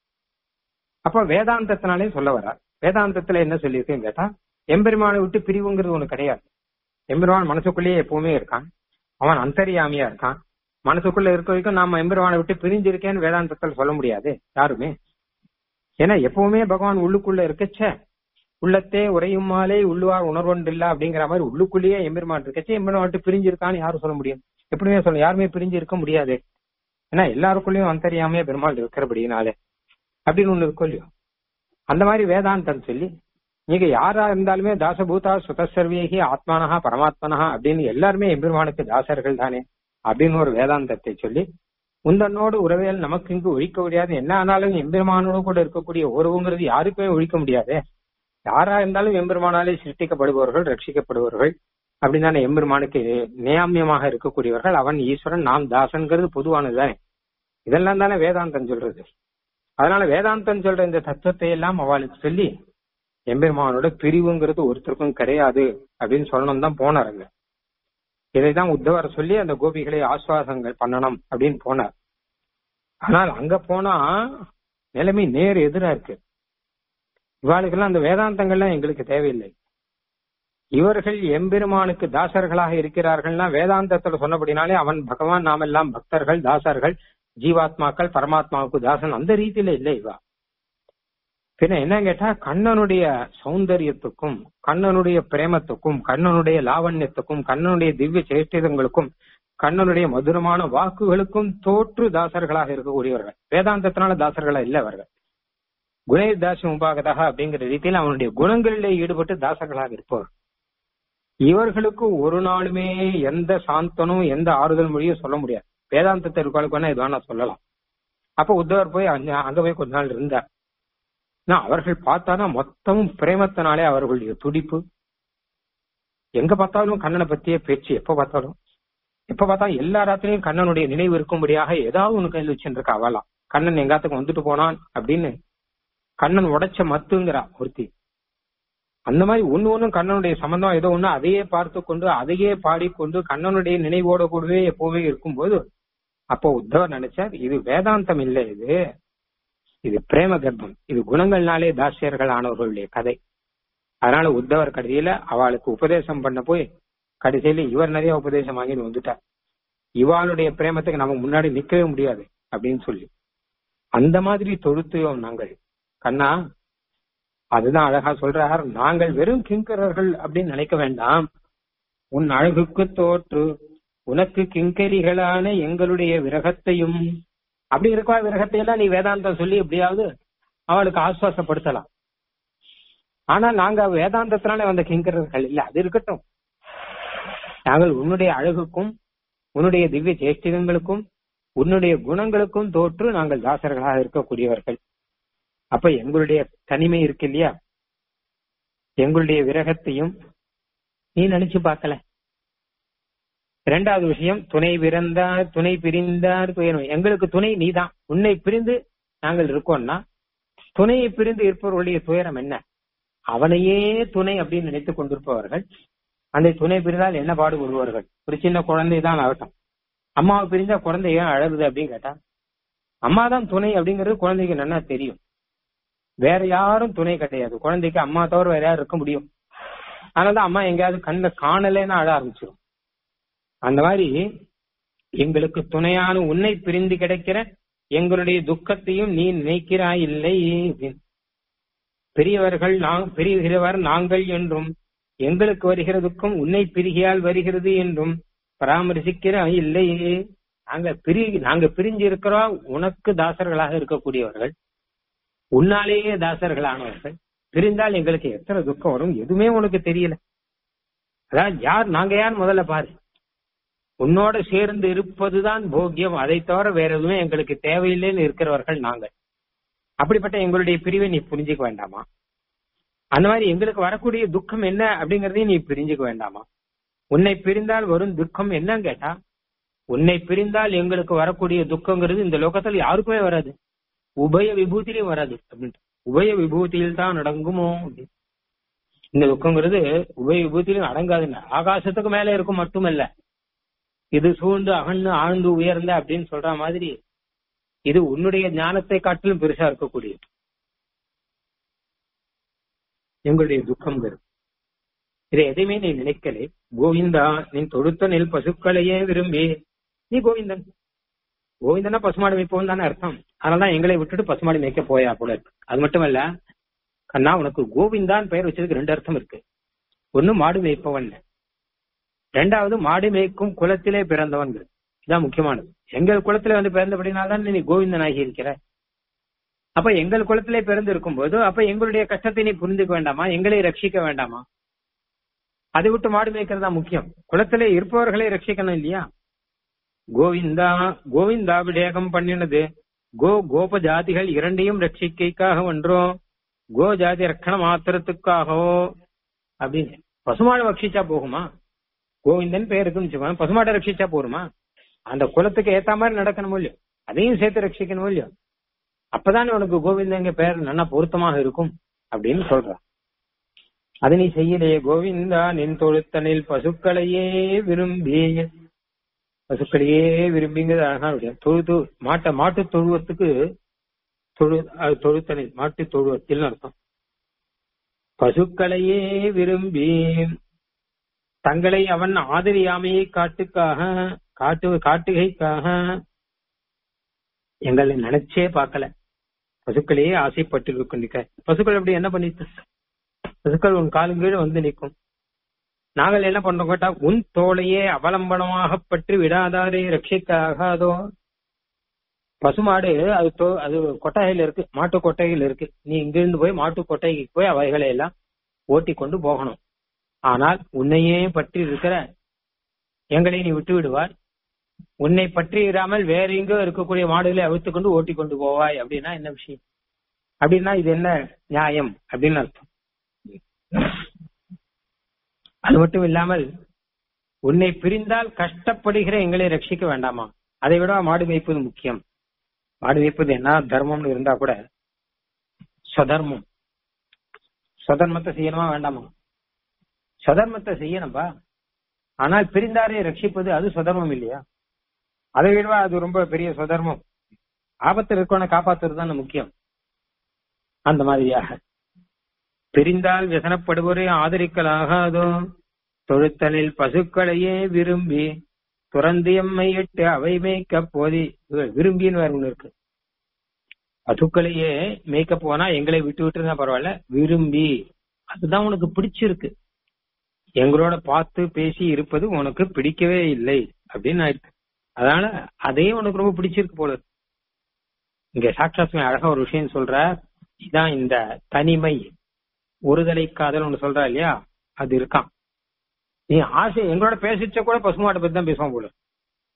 அப்ப வேதாந்தத்தினாலே சொல்ல வர்றார் வேதாந்தத்துல என்ன சொல்லியிருக்கேன்னு கேட்டா எம்பெருமானை விட்டு பிரிவுங்கிறது ஒண்ணு கிடையாது எம்பெருமான் மனசுக்குள்ளேயே எப்பவுமே இருக்கான் அவன் அந்தரியாமியா இருக்கான் மனசுக்குள்ள இருக்க வரைக்கும் நாம எம்பெருமானை விட்டு பிரிஞ்சிருக்கேன்னு வேதாந்தத்தில் சொல்ல முடியாது யாருமே ஏன்னா எப்பவுமே பகவான் உள்ளுக்குள்ள இருக்கச்ச உள்ளத்தே உரையுமாலே உள்ளுவார் உணர்வொன்றில்ல அப்படிங்கிற மாதிரி உள்ளுக்குள்ளேயே எம்பெருமான் இருக்கச்சே எம்பெருமான் விட்டு பிரிஞ்சிருக்கான்னு யாரும் சொல்ல முடியும் எப்படியுமே சொல்ல யாருமே பிரிஞ்சு இருக்க முடியாது ஏன்னா எல்லாருக்குள்ளயும் அந்தரியாமையா பெருமாள் இருக்கிறபடினாலே அப்படின்னு ஒண்ணு இருக்கும் இல்லையோ அந்த மாதிரி வேதாந்தம் சொல்லி நீங்க யாரா இருந்தாலுமே தாசபூதா சுதசர்வேகி ஆத்மானஹா பரமாத்மனஹா அப்படின்னு எல்லாருமே எம்பெருமானுக்கு தாசர்கள் தானே அப்படின்னு ஒரு வேதாந்தத்தை சொல்லி உந்தன்னோடு உறவியல் நமக்கு இங்கு ஒழிக்க முடியாது என்ன ஆனாலும் எம்பெருமானோடு கூட இருக்கக்கூடிய உறவுங்கிறது யாருக்குமே ஒழிக்க முடியாது யாரா இருந்தாலும் எம்பெருமானாலே சிருஷ்டிக்கப்படுபவர்கள் ரட்சிக்கப்படுபவர்கள் அப்படின்னு தானே எம்பெருமானுக்கு நியாமியமாக இருக்கக்கூடியவர்கள் அவன் ஈஸ்வரன் நாம் தாசன்கிறது பொதுவானதுதானே இதெல்லாம் தானே வேதாந்தம் சொல்றது அதனால வேதாந்தம் சொல்ற இந்த தத்துவத்தை எல்லாம் அவளுக்கு சொல்லி எம்பெருமானோட பிரிவுங்கிறது ஒருத்தருக்கும் கிடையாது அப்படின்னு சொல்லணும் தான் போனாருங்க இதைதான் உத்தவர் சொல்லி அந்த கோபிகளை ஆஸ்வாசங்கள் பண்ணணும் அப்படின்னு போனார் ஆனால் அங்க போனா நிலைமை நேர் எதிரா இருக்கு இவாளுக்கெல்லாம் அந்த வேதாந்தங்கள்லாம் எங்களுக்கு தேவையில்லை இவர்கள் எம்பெருமானுக்கு தாசர்களாக இருக்கிறார்கள்னா வேதாந்தத்துல சொன்னபடினாலே அவன் பகவான் நாம் எல்லாம் பக்தர்கள் தாசர்கள் ஜீவாத்மாக்கள் பரமாத்மாவுக்கு தாசன் அந்த ரீதியில இல்லை இவா பின்ன என்ன கேட்டா கண்ணனுடைய சௌந்தரியத்துக்கும் கண்ணனுடைய பிரேமத்துக்கும் கண்ணனுடைய லாவண்யத்துக்கும் கண்ணனுடைய திவ்ய சேஷ்டிதங்களுக்கும் கண்ணனுடைய மதுரமான வாக்குகளுக்கும் தோற்று தாசர்களாக இருக்கக்கூடியவர்கள் வேதாந்தத்தினால தாசர்களா இல்லை அவர்கள் குணே தாசி உபாகதா அப்படிங்கிற ரீதியில் அவனுடைய குணங்களிலே ஈடுபட்டு தாசர்களாக இருப்பவர் இவர்களுக்கு ஒரு நாளுமே எந்த சாந்தனும் எந்த ஆறுதல் மொழியும் சொல்ல முடியாது வேதாந்தத்தை இருக்காளுக்கு வேணா இது வேணா சொல்லலாம் அப்ப உத்தவர் போய் அங்க அங்க போய் கொஞ்ச நாள் இருந்தார் அவர்கள் பார்த்தானா மொத்தமும் பிரேமத்தினாலே அவர்களுடைய துடிப்பு எங்க பார்த்தாலும் கண்ணனை பத்தியே பேச்சு எப்ப பார்த்தாலும் எப்ப பார்த்தாலும் எல்லா ராத்திரியும் கண்ணனுடைய நினைவு இருக்கும்படியாக ஏதாவது ஒண்ணு கையில் வச்சுருக்கா அவலாம் கண்ணன் எங்காத்துக்கு வந்துட்டு போனான் அப்படின்னு கண்ணன் உடைச்ச மத்துங்கிறா ஒருத்தி அந்த மாதிரி ஒண்ணு ஒண்ணும் கண்ணனுடைய சம்பந்தம் ஏதோ ஒண்ணு அதையே பார்த்து கொண்டு அதையே பாடிக்கொண்டு கண்ணனுடைய நினைவோட கூடவே எப்பவுமே இருக்கும்போது அப்போ உத்தவர் நினைச்சார் இது வேதாந்தம் இல்லை இது இது பிரேம கர்ப்பம் இது குணங்கள்னாலே தாசியர்கள் ஆனவர்களுடைய கதை அதனால உத்தவர் கடைசியில அவளுக்கு உபதேசம் பண்ண போய் கடைசியில இவர் நிறைய உபதேசம் வாங்கிட்டு வந்துட்டார் இவாளுடைய பிரேமத்துக்கு நம்ம முன்னாடி நிக்கவே முடியாது அப்படின்னு சொல்லி அந்த மாதிரி தொழுத்துவோம் நாங்கள் கண்ணா அதுதான் அழகா சொல்றார் நாங்கள் வெறும் கிங்கரர்கள் அப்படின்னு நினைக்க வேண்டாம் உன் அழகுக்கு தோற்று உனக்கு கிங்கரிகளான எங்களுடைய விரகத்தையும் அப்படி இருக்கா விரகத்தை எல்லாம் நீ வேதாந்தம் சொல்லி எப்படியாவது அவளுக்கு ஆசுவாசப்படுத்தலாம் ஆனா நாங்க வேதாந்தத்தினால வந்த கிங்கரர்கள் இல்ல அது இருக்கட்டும் நாங்கள் உன்னுடைய அழகுக்கும் உன்னுடைய திவ்ய சேஷ்டிதங்களுக்கும் உன்னுடைய குணங்களுக்கும் தோற்று நாங்கள் தாசர்களாக இருக்கக்கூடியவர்கள் அப்ப எங்களுடைய தனிமை இருக்கு இல்லையா எங்களுடைய விரகத்தையும் நீ நினைச்சு பார்க்கல இரண்டாவது விஷயம் துணை பிறந்தார் துணை பிரிந்தார் துயரம் எங்களுக்கு துணை நீதான் உன்னை பிரிந்து நாங்கள் இருக்கோம்னா துணையை பிரிந்து இருப்பவர்களுடைய துயரம் என்ன அவனையே துணை அப்படின்னு நினைத்துக் கொண்டிருப்பவர்கள் அந்த துணை பிரிந்தால் என்ன பாடுபடுவார்கள் ஒரு சின்ன குழந்தை தான் ஆகட்டும் அம்மாவை பிரிஞ்சா குழந்தை ஏன் அழகுது அப்படின்னு கேட்டா அம்மா தான் துணை அப்படிங்கிறது குழந்தைக்கு நல்லா தெரியும் வேற யாரும் துணை கிடையாது குழந்தைக்கு அம்மா தவிர வேற யாரும் இருக்க முடியும் அதனாலதான் அம்மா எங்கேயாவது கண்ணில் காணலைன்னு அழ ஆரம்பிச்சிடும் அந்த மாதிரி எங்களுக்கு துணையான உன்னை பிரிந்து கிடைக்கிற எங்களுடைய துக்கத்தையும் நீ நினைக்கிறாய் இல்லை பெரியவர்கள் நாங் பெரியவர் நாங்கள் என்றும் எங்களுக்கு வருகிற துக்கம் உன்னை பிரிகியால் வருகிறது என்றும் பராமரிசிக்கிறாய் இல்லை நாங்க பிரி நாங்க பிரிஞ்சு இருக்கிறோம் உனக்கு தாசர்களாக இருக்கக்கூடியவர்கள் உன்னாலேயே தாசர்களானவர்கள் பிரிந்தால் எங்களுக்கு எத்தனை துக்கம் வரும் எதுவுமே உனக்கு தெரியல அதான் யார் நாங்க யார் முதல்ல பாரு உன்னோட சேர்ந்து இருப்பதுதான் போக்கியம் அதை தவிர வேற எதுவுமே எங்களுக்கு தேவையில்லைன்னு இருக்கிறவர்கள் நாங்கள் அப்படிப்பட்ட எங்களுடைய பிரிவை நீ புரிஞ்சுக்க வேண்டாமா அந்த மாதிரி எங்களுக்கு வரக்கூடிய துக்கம் என்ன அப்படிங்கறதையும் நீ புரிஞ்சுக்க வேண்டாமா உன்னை பிரிந்தால் வரும் துக்கம் என்னன்னு கேட்டா உன்னை பிரிந்தால் எங்களுக்கு வரக்கூடிய துக்கங்கிறது இந்த லோகத்தில் யாருக்குமே வராது உபய விபூதியிலும் வராது அப்படின்ட்டு உபய விபூதியில் தான் அடங்குமோ அப்படின்னு இந்த துக்கங்கிறது உபய விபூதியிலும் அடங்காதுன்னு ஆகாசத்துக்கு மேல இருக்கும் மட்டுமல்ல இது சூழ்ந்து அகழ்ந்து ஆழ்ந்து உயர்ந்த அப்படின்னு சொல்ற மாதிரி இது உன்னுடைய ஞானத்தை காட்டிலும் பெருசா இருக்கக்கூடியது எங்களுடைய துக்கம்ங்கிறது இதை எதையுமே நீ நினைக்கலே கோவிந்தா நீ தொடுத்த நெல் பசுக்களையே விரும்பி நீ கோவிந்தன் கோவிந்தனா பசுமாடு மேய்ப்பவன் தானே அர்த்தம் அதனாலதான் எங்களை விட்டுட்டு பசுமாடு மேய்க்க போயா போல இருக்கு அது மட்டும் இல்ல கண்ணா உனக்கு கோவிந்தான் பெயர் வச்சதுக்கு ரெண்டு அர்த்தம் இருக்கு ஒன்னு மாடு மேய்ப்பவன் ரெண்டாவது மாடு மேய்க்கும் குலத்திலே பிறந்தவன் இதான் முக்கியமானது எங்கள் குலத்துல வந்து பிறந்தபடினால்தான் நீ கோவிந்தன் ஆகி இருக்கிற அப்ப எங்கள் குலத்திலே பிறந்து இருக்கும் போது அப்ப எங்களுடைய கஷ்டத்தை நீ புரிந்துக்க வேண்டாமா எங்களை ரட்சிக்க வேண்டாமா அதை விட்டு மாடு மேய்க்கிறதா முக்கியம் குளத்திலே இருப்பவர்களை ரட்சிக்கணும் இல்லையா கோவிந்தா கோவிந்தா விடேகம் பண்ணினது கோ கோப ஜாதிகள் இரண்டையும் ரட்சிக்கைக்காக ஒன்றோ கோ ஜாதி ரக்கண மாத்திரத்துக்காகவோ அப்படின்னு பசுமாடு ரட்சிச்சா போகுமா கோவிந்தன் பெயருக்குன்னு வச்சுக்கோங்க பசுமாட்டை ரட்சிச்சா போருமா அந்த குலத்துக்கு ஏத்த மாதிரி நடக்கணும் இல்லையோ அதையும் சேர்த்து ரட்சிக்கணும் இல்லையோ அப்பதானே உனக்கு கோவிந்தங்க பெயர் நல்லா பொருத்தமாக இருக்கும் அப்படின்னு சொல்றான் அது நீ செய்யலையே கோவிந்தா நின் தொழுத்தனில் பசுக்களையே விரும்பி பசுக்களையே விரும்பிங்கிறது அழகா விடும் தொழுது மாட்டை மாட்டு தொழுவத்துக்கு தொழு அது தொழுத்தனில் மாட்டு தொழுவத்தில் அர்த்தம் பசுக்களையே விரும்பி தங்களை அவன் ஆதரியாமையை காட்டுக்காக காட்டு காட்டுகைக்காக எங்களை நினைச்சே பார்க்கல பசுக்களையே ஆசைப்பட்டு கொண்டிருக்க பசுக்கள் அப்படி என்ன பண்ணிட்டு பசுக்கள் உன் காலும் கீழே வந்து நிற்கும் நாங்கள் என்ன பண்றோம் கேட்டா உன் தோளையே அவலம்பனமாக பற்றி விடாதாரே ரட்சிக்காகாதோ பசுமாடு அது தோ அது கொட்டகையில இருக்கு மாட்டு கொட்டகையில் இருக்கு நீ இங்கிருந்து போய் மாட்டு கொட்டகைக்கு போய் அவைகளை எல்லாம் ஓட்டி கொண்டு போகணும் ஆனால் உன்னையே பற்றி இருக்கிற எங்களை நீ விட்டு விடுவாய் உன்னை பற்றி இராமல் வேற எங்கோ இருக்கக்கூடிய மாடுகளை அவித்து கொண்டு ஓட்டி கொண்டு போவாய் அப்படின்னா என்ன விஷயம் அப்படின்னா இது என்ன நியாயம் அப்படின்னு அர்த்தம் அது மட்டும் இல்லாமல் உன்னை பிரிந்தால் கஷ்டப்படுகிற எங்களை ரட்சிக்க வேண்டாமா அதை விட மாடு மேய்ப்பது முக்கியம் மாடு மேய்ப்பது என்ன தர்மம்னு இருந்தா கூட ஸ்வதர்மம் ஸ்வதர்மத்தை செய்யணுமா வேண்டாமா ஸ்வதர்மத்தை செய்யணும்பா ஆனால் பிரிந்தாரை ரட்சிப்பது அது சுதர்மம் இல்லையா அதை விடவா அது ரொம்ப பெரிய சுதர்மம் ஆபத்தில் இருக்கவனை காப்பாத்துறது தானே முக்கியம் அந்த மாதிரியாக பிரிந்தால் விசனப்படுவோரை ஆதரிக்கலாகாதோ தொழுத்தலில் பசுக்களையே விரும்பி துறந்து எம்மை இட்டு அவை மேய்க்க போதி விரும்பின்னு வேற ஒண்ணு இருக்கு பசுக்களையே மேய்க்க போனா எங்களை விட்டு விட்டுருந்தா பரவாயில்ல விரும்பி அதுதான் உனக்கு பிடிச்சிருக்கு எங்களோட பார்த்து பேசி இருப்பது உனக்கு பிடிக்கவே இல்லை அப்படின்னு ஆயிடுச்சு அதனால அதையும் உனக்கு ரொம்ப பிடிச்சிருக்கு போல இருக்கு இங்க சாட்சாத்மே அழகா ஒரு விஷயம் சொல்ற இதான் இந்த தனிமை ஒருதலை காதல் ஒண்ணு சொல்றா இல்லையா அது இருக்கான் நீ ஆசை எங்களோட பேசிச்ச கூட பசுமாட்டை பத்தி தான் பேசுவான் போல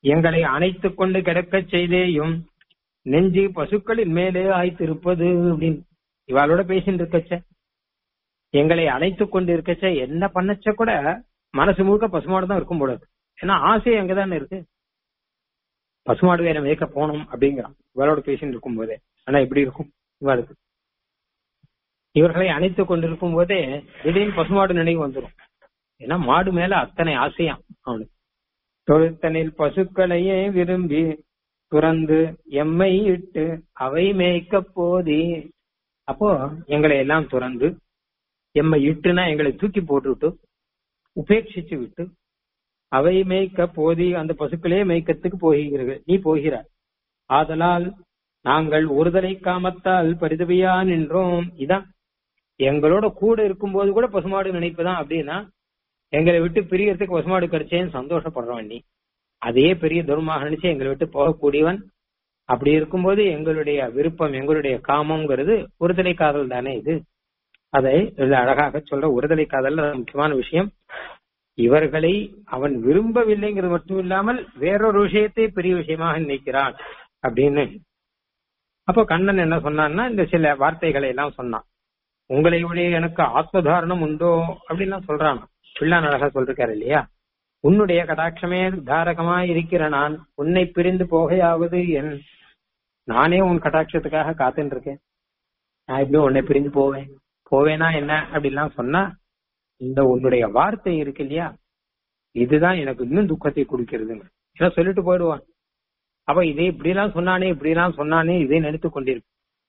எங்களை அணைத்துக் கொண்டு கிடக்கச் செய்தேயும் நெஞ்சு பசுக்களின் மேலே ஆய்த்திருப்பது அப்படின்னு இவாளோட பேசிட்டு இருக்கச்ச எங்களை அணைத்துக் கொண்டு இருக்கச்ச என்ன பண்ணச்ச கூட மனசு முழுக்க பசுமாடு தான் இருக்கும் போல இருக்கு ஏன்னா ஆசை அங்கதானே இருக்கு பசுமாடு வேற மேய்க்க போகணும் அப்படிங்கிறான் இவளோட பேசிட்டு இருக்கும் போதே ஆனா எப்படி இருக்கும் இவளுக்கு இவர்களை அணைத்துக் கொண்டிருக்கும் போதே திடீர்னு பசுமாடு நினைவு வந்துடும் ஏன்னா மாடு மேல அத்தனை ஆசையாம் அவனுக்கு தொழுத்தனில் பசுக்களையே விரும்பி துறந்து எம்மை இட்டு அவை மேய்க்க போதி அப்போ எங்களை எல்லாம் துறந்து எம்மை இட்டுனா எங்களை தூக்கி போட்டுவிட்டு உபேட்சிச்சு விட்டு அவை மேய்க்க போதி அந்த பசுக்களே மேய்க்கத்துக்கு போகிறீர்கள் நீ போகிறாய் ஆதலால் நாங்கள் ஒருதலை காமத்தால் பரிதவியா நின்றோம் இதான் எங்களோட கூட இருக்கும்போது கூட பசுமாடு நினைப்புதான் அப்படின்னா எங்களை விட்டு பிரியறதுக்கு பசுமாடு கிடைச்சேன்னு சந்தோஷப்படுறவன் நீ அதே பெரிய துர்மாக நினைச்சு எங்களை விட்டு போகக்கூடியவன் அப்படி இருக்கும்போது எங்களுடைய விருப்பம் எங்களுடைய காமம்ங்கிறது ஒருதலை காதல் தானே இது அதை இதுல அழகாக சொல்ற ஒருதலை காதல் முக்கியமான விஷயம் இவர்களை அவன் விரும்பவில்லைங்கிறது மட்டும் இல்லாமல் வேறொரு விஷயத்தை பெரிய விஷயமாக நினைக்கிறான் அப்படின்னு அப்போ கண்ணன் என்ன சொன்னான்னா இந்த சில வார்த்தைகளை எல்லாம் சொன்னான் உங்களை விட எனக்கு ஆத்மதாரணம் உண்டோ அப்படின்லாம் சொல்றான் பிள்ளான் அழகா சொல்லிருக்காரு இல்லையா உன்னுடைய கடாட்சமே தாரகமாய் இருக்கிற நான் உன்னை பிரிந்து போகையாவது என் நானே உன் கடாட்சத்துக்காக காத்துட்டு இருக்கேன் நான் எப்படி உன்னை பிரிந்து போவேன் போவேனா என்ன அப்படிலாம் சொன்னா இந்த உன்னுடைய வார்த்தை இருக்கு இல்லையா இதுதான் எனக்கு இன்னும் துக்கத்தை கொடுக்கிறதுங்க ஏன்னா சொல்லிட்டு போயிடுவான் அப்ப இதே இப்படிலாம் சொன்னானே இப்படிலாம் சொன்னானே இதை நினைத்து கொண்டிருக்கு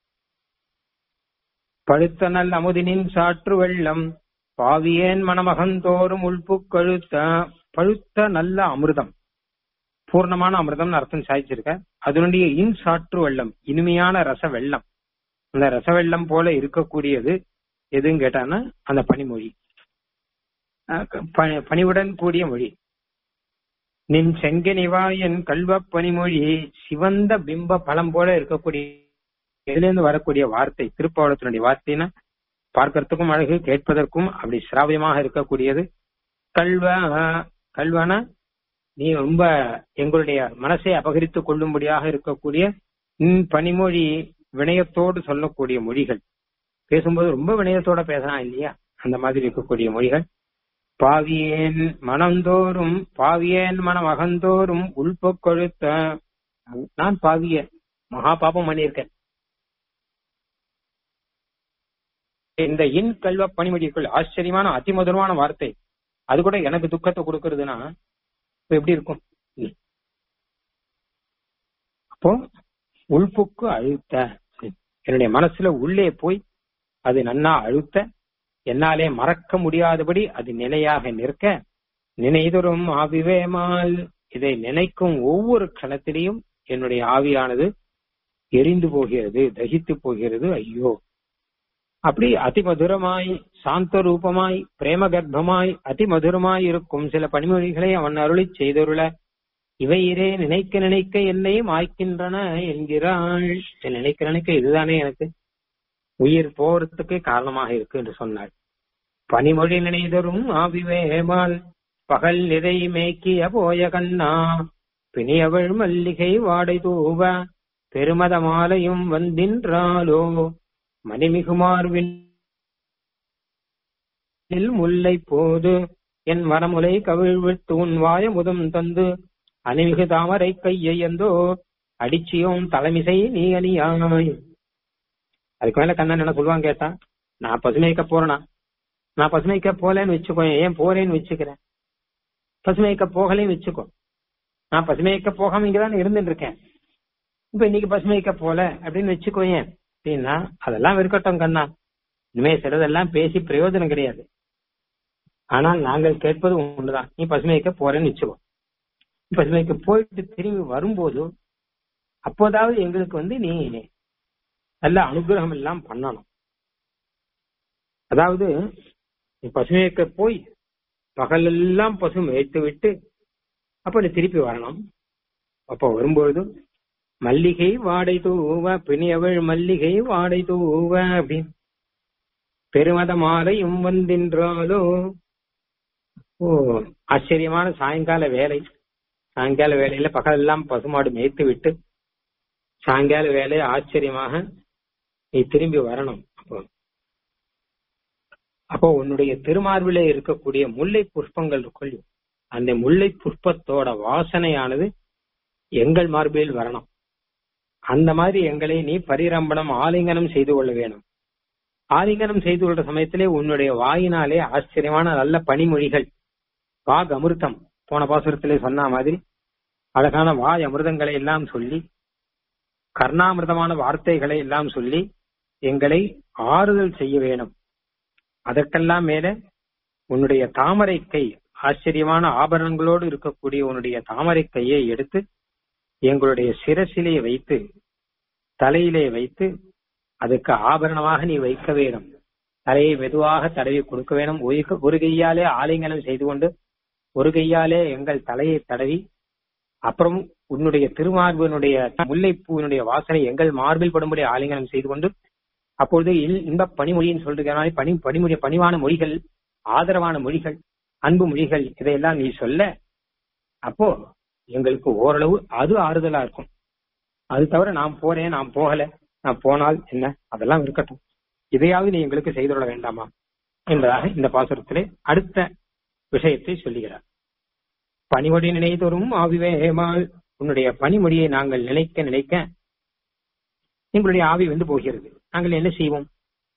பழுத்த நல் அமுதினின் சாற்று வெள்ளம் பாவியேன் மணமகந்தோறும் உள்பு கழுத்த பழுத்த நல்ல அமிர்தம் பூர்ணமான அமிர்தம்னு அர்த்தம் சாய்ச்சிருக்க அதனுடைய இன் சாற்று வெள்ளம் இனிமையான ரச வெள்ளம் அந்த ரச வெள்ளம் போல இருக்கக்கூடியது எதுன்னு கேட்டான்னா அந்த பனிமொழி பணிவுடன் கூடிய மொழி நின் செங்கனிவா என் கல்வ பனிமொழி சிவந்த பிம்ப பழம் போல இருக்கக்கூடிய எதுலேருந்து வரக்கூடிய வார்த்தை திருப்பாவளத்தினுடைய வார்த்தைன்னா பார்க்கறதுக்கும் அழகு கேட்பதற்கும் அப்படி சிராவியமாக இருக்கக்கூடியது கல்வ கல்வன நீ ரொம்ப எங்களுடைய மனசை அபகரித்துக் கொள்ளும்படியாக இருக்கக்கூடிய பனிமொழி வினயத்தோடு சொல்லக்கூடிய மொழிகள் பேசும்போது ரொம்ப வினயத்தோட பேசலாம் இல்லையா அந்த மாதிரி இருக்கக்கூடிய மொழிகள் பாவியேன் மனந்தோறும் பாவியேன் மனம் அகந்தோறும் உள்பொ கொழுத்த நான் பாவிய மகா பாபம் பண்ணியிருக்கேன் இந்த இன் கல்வ பணிமொழிக்குள் ஆச்சரியமான அதிமதுரமான வார்த்தை அது கூட எனக்கு துக்கத்தை கொடுக்கறதுன்னா இப்ப எப்படி இருக்கும் அப்போ உள்புக்கு அழுத்த என்னுடைய மனசுல உள்ளே போய் அது நன்னா அழுத்த என்னாலே மறக்க முடியாதபடி அது நிலையாக நிற்க நினைதரும் ஆவிவேமால் இதை நினைக்கும் ஒவ்வொரு கணத்திலையும் என்னுடைய ஆவியானது எரிந்து போகிறது தகித்து போகிறது ஐயோ அப்படி அதிமதுரமாய் சாந்த ரூபமாய் பிரேம கர்ப்பமாய் அதிமதுரமாய் இருக்கும் சில பணிமொழிகளை அவன் அருளி செய்தருள இவையிரே நினைக்க நினைக்க என்னை மாய்க்கின்றன என்கிறாள் நினைக்க நினைக்க இதுதானே எனக்கு உயிர் போறதுக்கு காரணமாக இருக்கு என்று சொன்னாள் பனிமொழி நினைதரும் ஆவிவேமால் பகல் நிறை மேய்க்கிய போய கண்ணா பிணியவள் மல்லிகை வாடை தூவ பெருமத மாலையும் வந்தின்றாலோ மணிமிகுமார்வின் முல்லை போது என் மரமுலை கவிழ்வித்து உன் வாய முதம் தந்து அணிமிகு தாமரை கையையந்தோ அடிச்சியோம் தலைமிசை நீ அணியாய் அதுக்கு மேல கண்ணன் என்ன சொல்லுவான் கேட்டா நான் பசுமைக்க போறேனா நான் பசுமைக்க போலேன்னு வச்சுக்கோ ஏன் போறேன்னு வச்சுக்கிறேன் பசுமைக்க போகலைன்னு வச்சுக்கோ நான் பசுமைக்க போகாம இங்கதான் இருந்துட்டு இருக்கேன் இப்ப இன்னைக்கு பசுமைக்க போல அப்படின்னு வச்சுக்கோ ஏன் அப்படின்னா அதெல்லாம் இருக்கட்டும் கண்ணா இனிமே சிலதெல்லாம் பேசி பிரயோஜனம் கிடையாது ஆனால் நாங்கள் கேட்பது ஒண்ணுதான் நீ பசுமைக்க போறேன்னு வச்சுக்கோ பசுமைக்கு போயிட்டு திரும்பி வரும்போது அப்போதாவது எங்களுக்கு வந்து நீ நல்ல அனுகிரகம் எல்லாம் பண்ணணும் அதாவது நீ பசுமைக்க போய் பகலெல்லாம் பசு மேய்த்து விட்டு அப்ப நீ திருப்பி வரணும் அப்ப வரும்பொழுது மல்லிகை வாடை தூவ பிணியவள் மல்லிகை வாடை தூவ அப்படின்னு பெருமத மாலையும் வந்தின்றாலோ ஓ ஆச்சரியமான சாயங்கால வேலை சாயங்கால வேலையில பகலெல்லாம் பசுமாடு மேய்த்து விட்டு சாயங்கால வேலை ஆச்சரியமாக நீ திரும்பி வரணும் அப்போ அப்போ உன்னுடைய திருமார்பிலே இருக்கக்கூடிய முல்லை புஷ்பங்கள் இருக்குள் அந்த முல்லை புஷ்பத்தோட வாசனையானது எங்கள் மார்பில் வரணும் அந்த மாதிரி எங்களை நீ பரிரம்பணம் ஆலிங்கனம் செய்து கொள்ள வேணும் ஆலிங்கனம் செய்து கொள்ற சமயத்திலே உன்னுடைய வாயினாலே ஆச்சரியமான நல்ல பனிமொழிகள் வாக் அமிர்தம் போன பாசுரத்திலே சொன்ன மாதிரி அழகான வாய் அமிர்தங்களை எல்லாம் சொல்லி கர்ணாமிர்தமான வார்த்தைகளை எல்லாம் சொல்லி எங்களை ஆறுதல் செய்ய வேணும் அதற்கெல்லாம் மேல உன்னுடைய தாமரை கை ஆச்சரியமான ஆபரணங்களோடு இருக்கக்கூடிய உன்னுடைய தாமரை கையை எடுத்து எங்களுடைய சிரசிலே வைத்து தலையிலே வைத்து அதுக்கு ஆபரணமாக நீ வைக்க வேணும் தலையை மெதுவாக தடவி கொடுக்க வேணும் ஒரு- ஒரு கையாலே ஆலிங்கனம் செய்து கொண்டு ஒரு கையாலே எங்கள் தலையை தடவி அப்புறம் உன்னுடைய திருமார்பினுடைய முல்லைப்பூவினுடைய வாசனை எங்கள் மார்பில் படும்படி ஆலிங்கனம் செய்து கொண்டு அப்பொழுது இல்- இன்பப் பனிமொழின்னு சொல்றதுனால பனி பனிமொழி பணிவான மொழிகள் ஆதரவான மொழிகள் அன்பு மொழிகள் இதையெல்லாம் நீ சொல்ல அப்போ எங்களுக்கு ஓரளவு அது ஆறுதலா இருக்கும் அது தவிர நான் போறேன் நான் போகல நான் போனால் என்ன அதெல்லாம் இருக்கட்டும் இதையாவது நீ எங்களுக்கு செய்துவிட வேண்டாமா என்பதாக இந்த பாசுரத்திலே அடுத்த விஷயத்தை சொல்லுகிறார் பனிமொழி நினைதொரும் ஆவிவேமால் உன்னுடைய பனிமொழியை நாங்கள் நினைக்க நினைக்க எங்களுடைய ஆவி வந்து போகிறது நாங்கள் என்ன செய்வோம்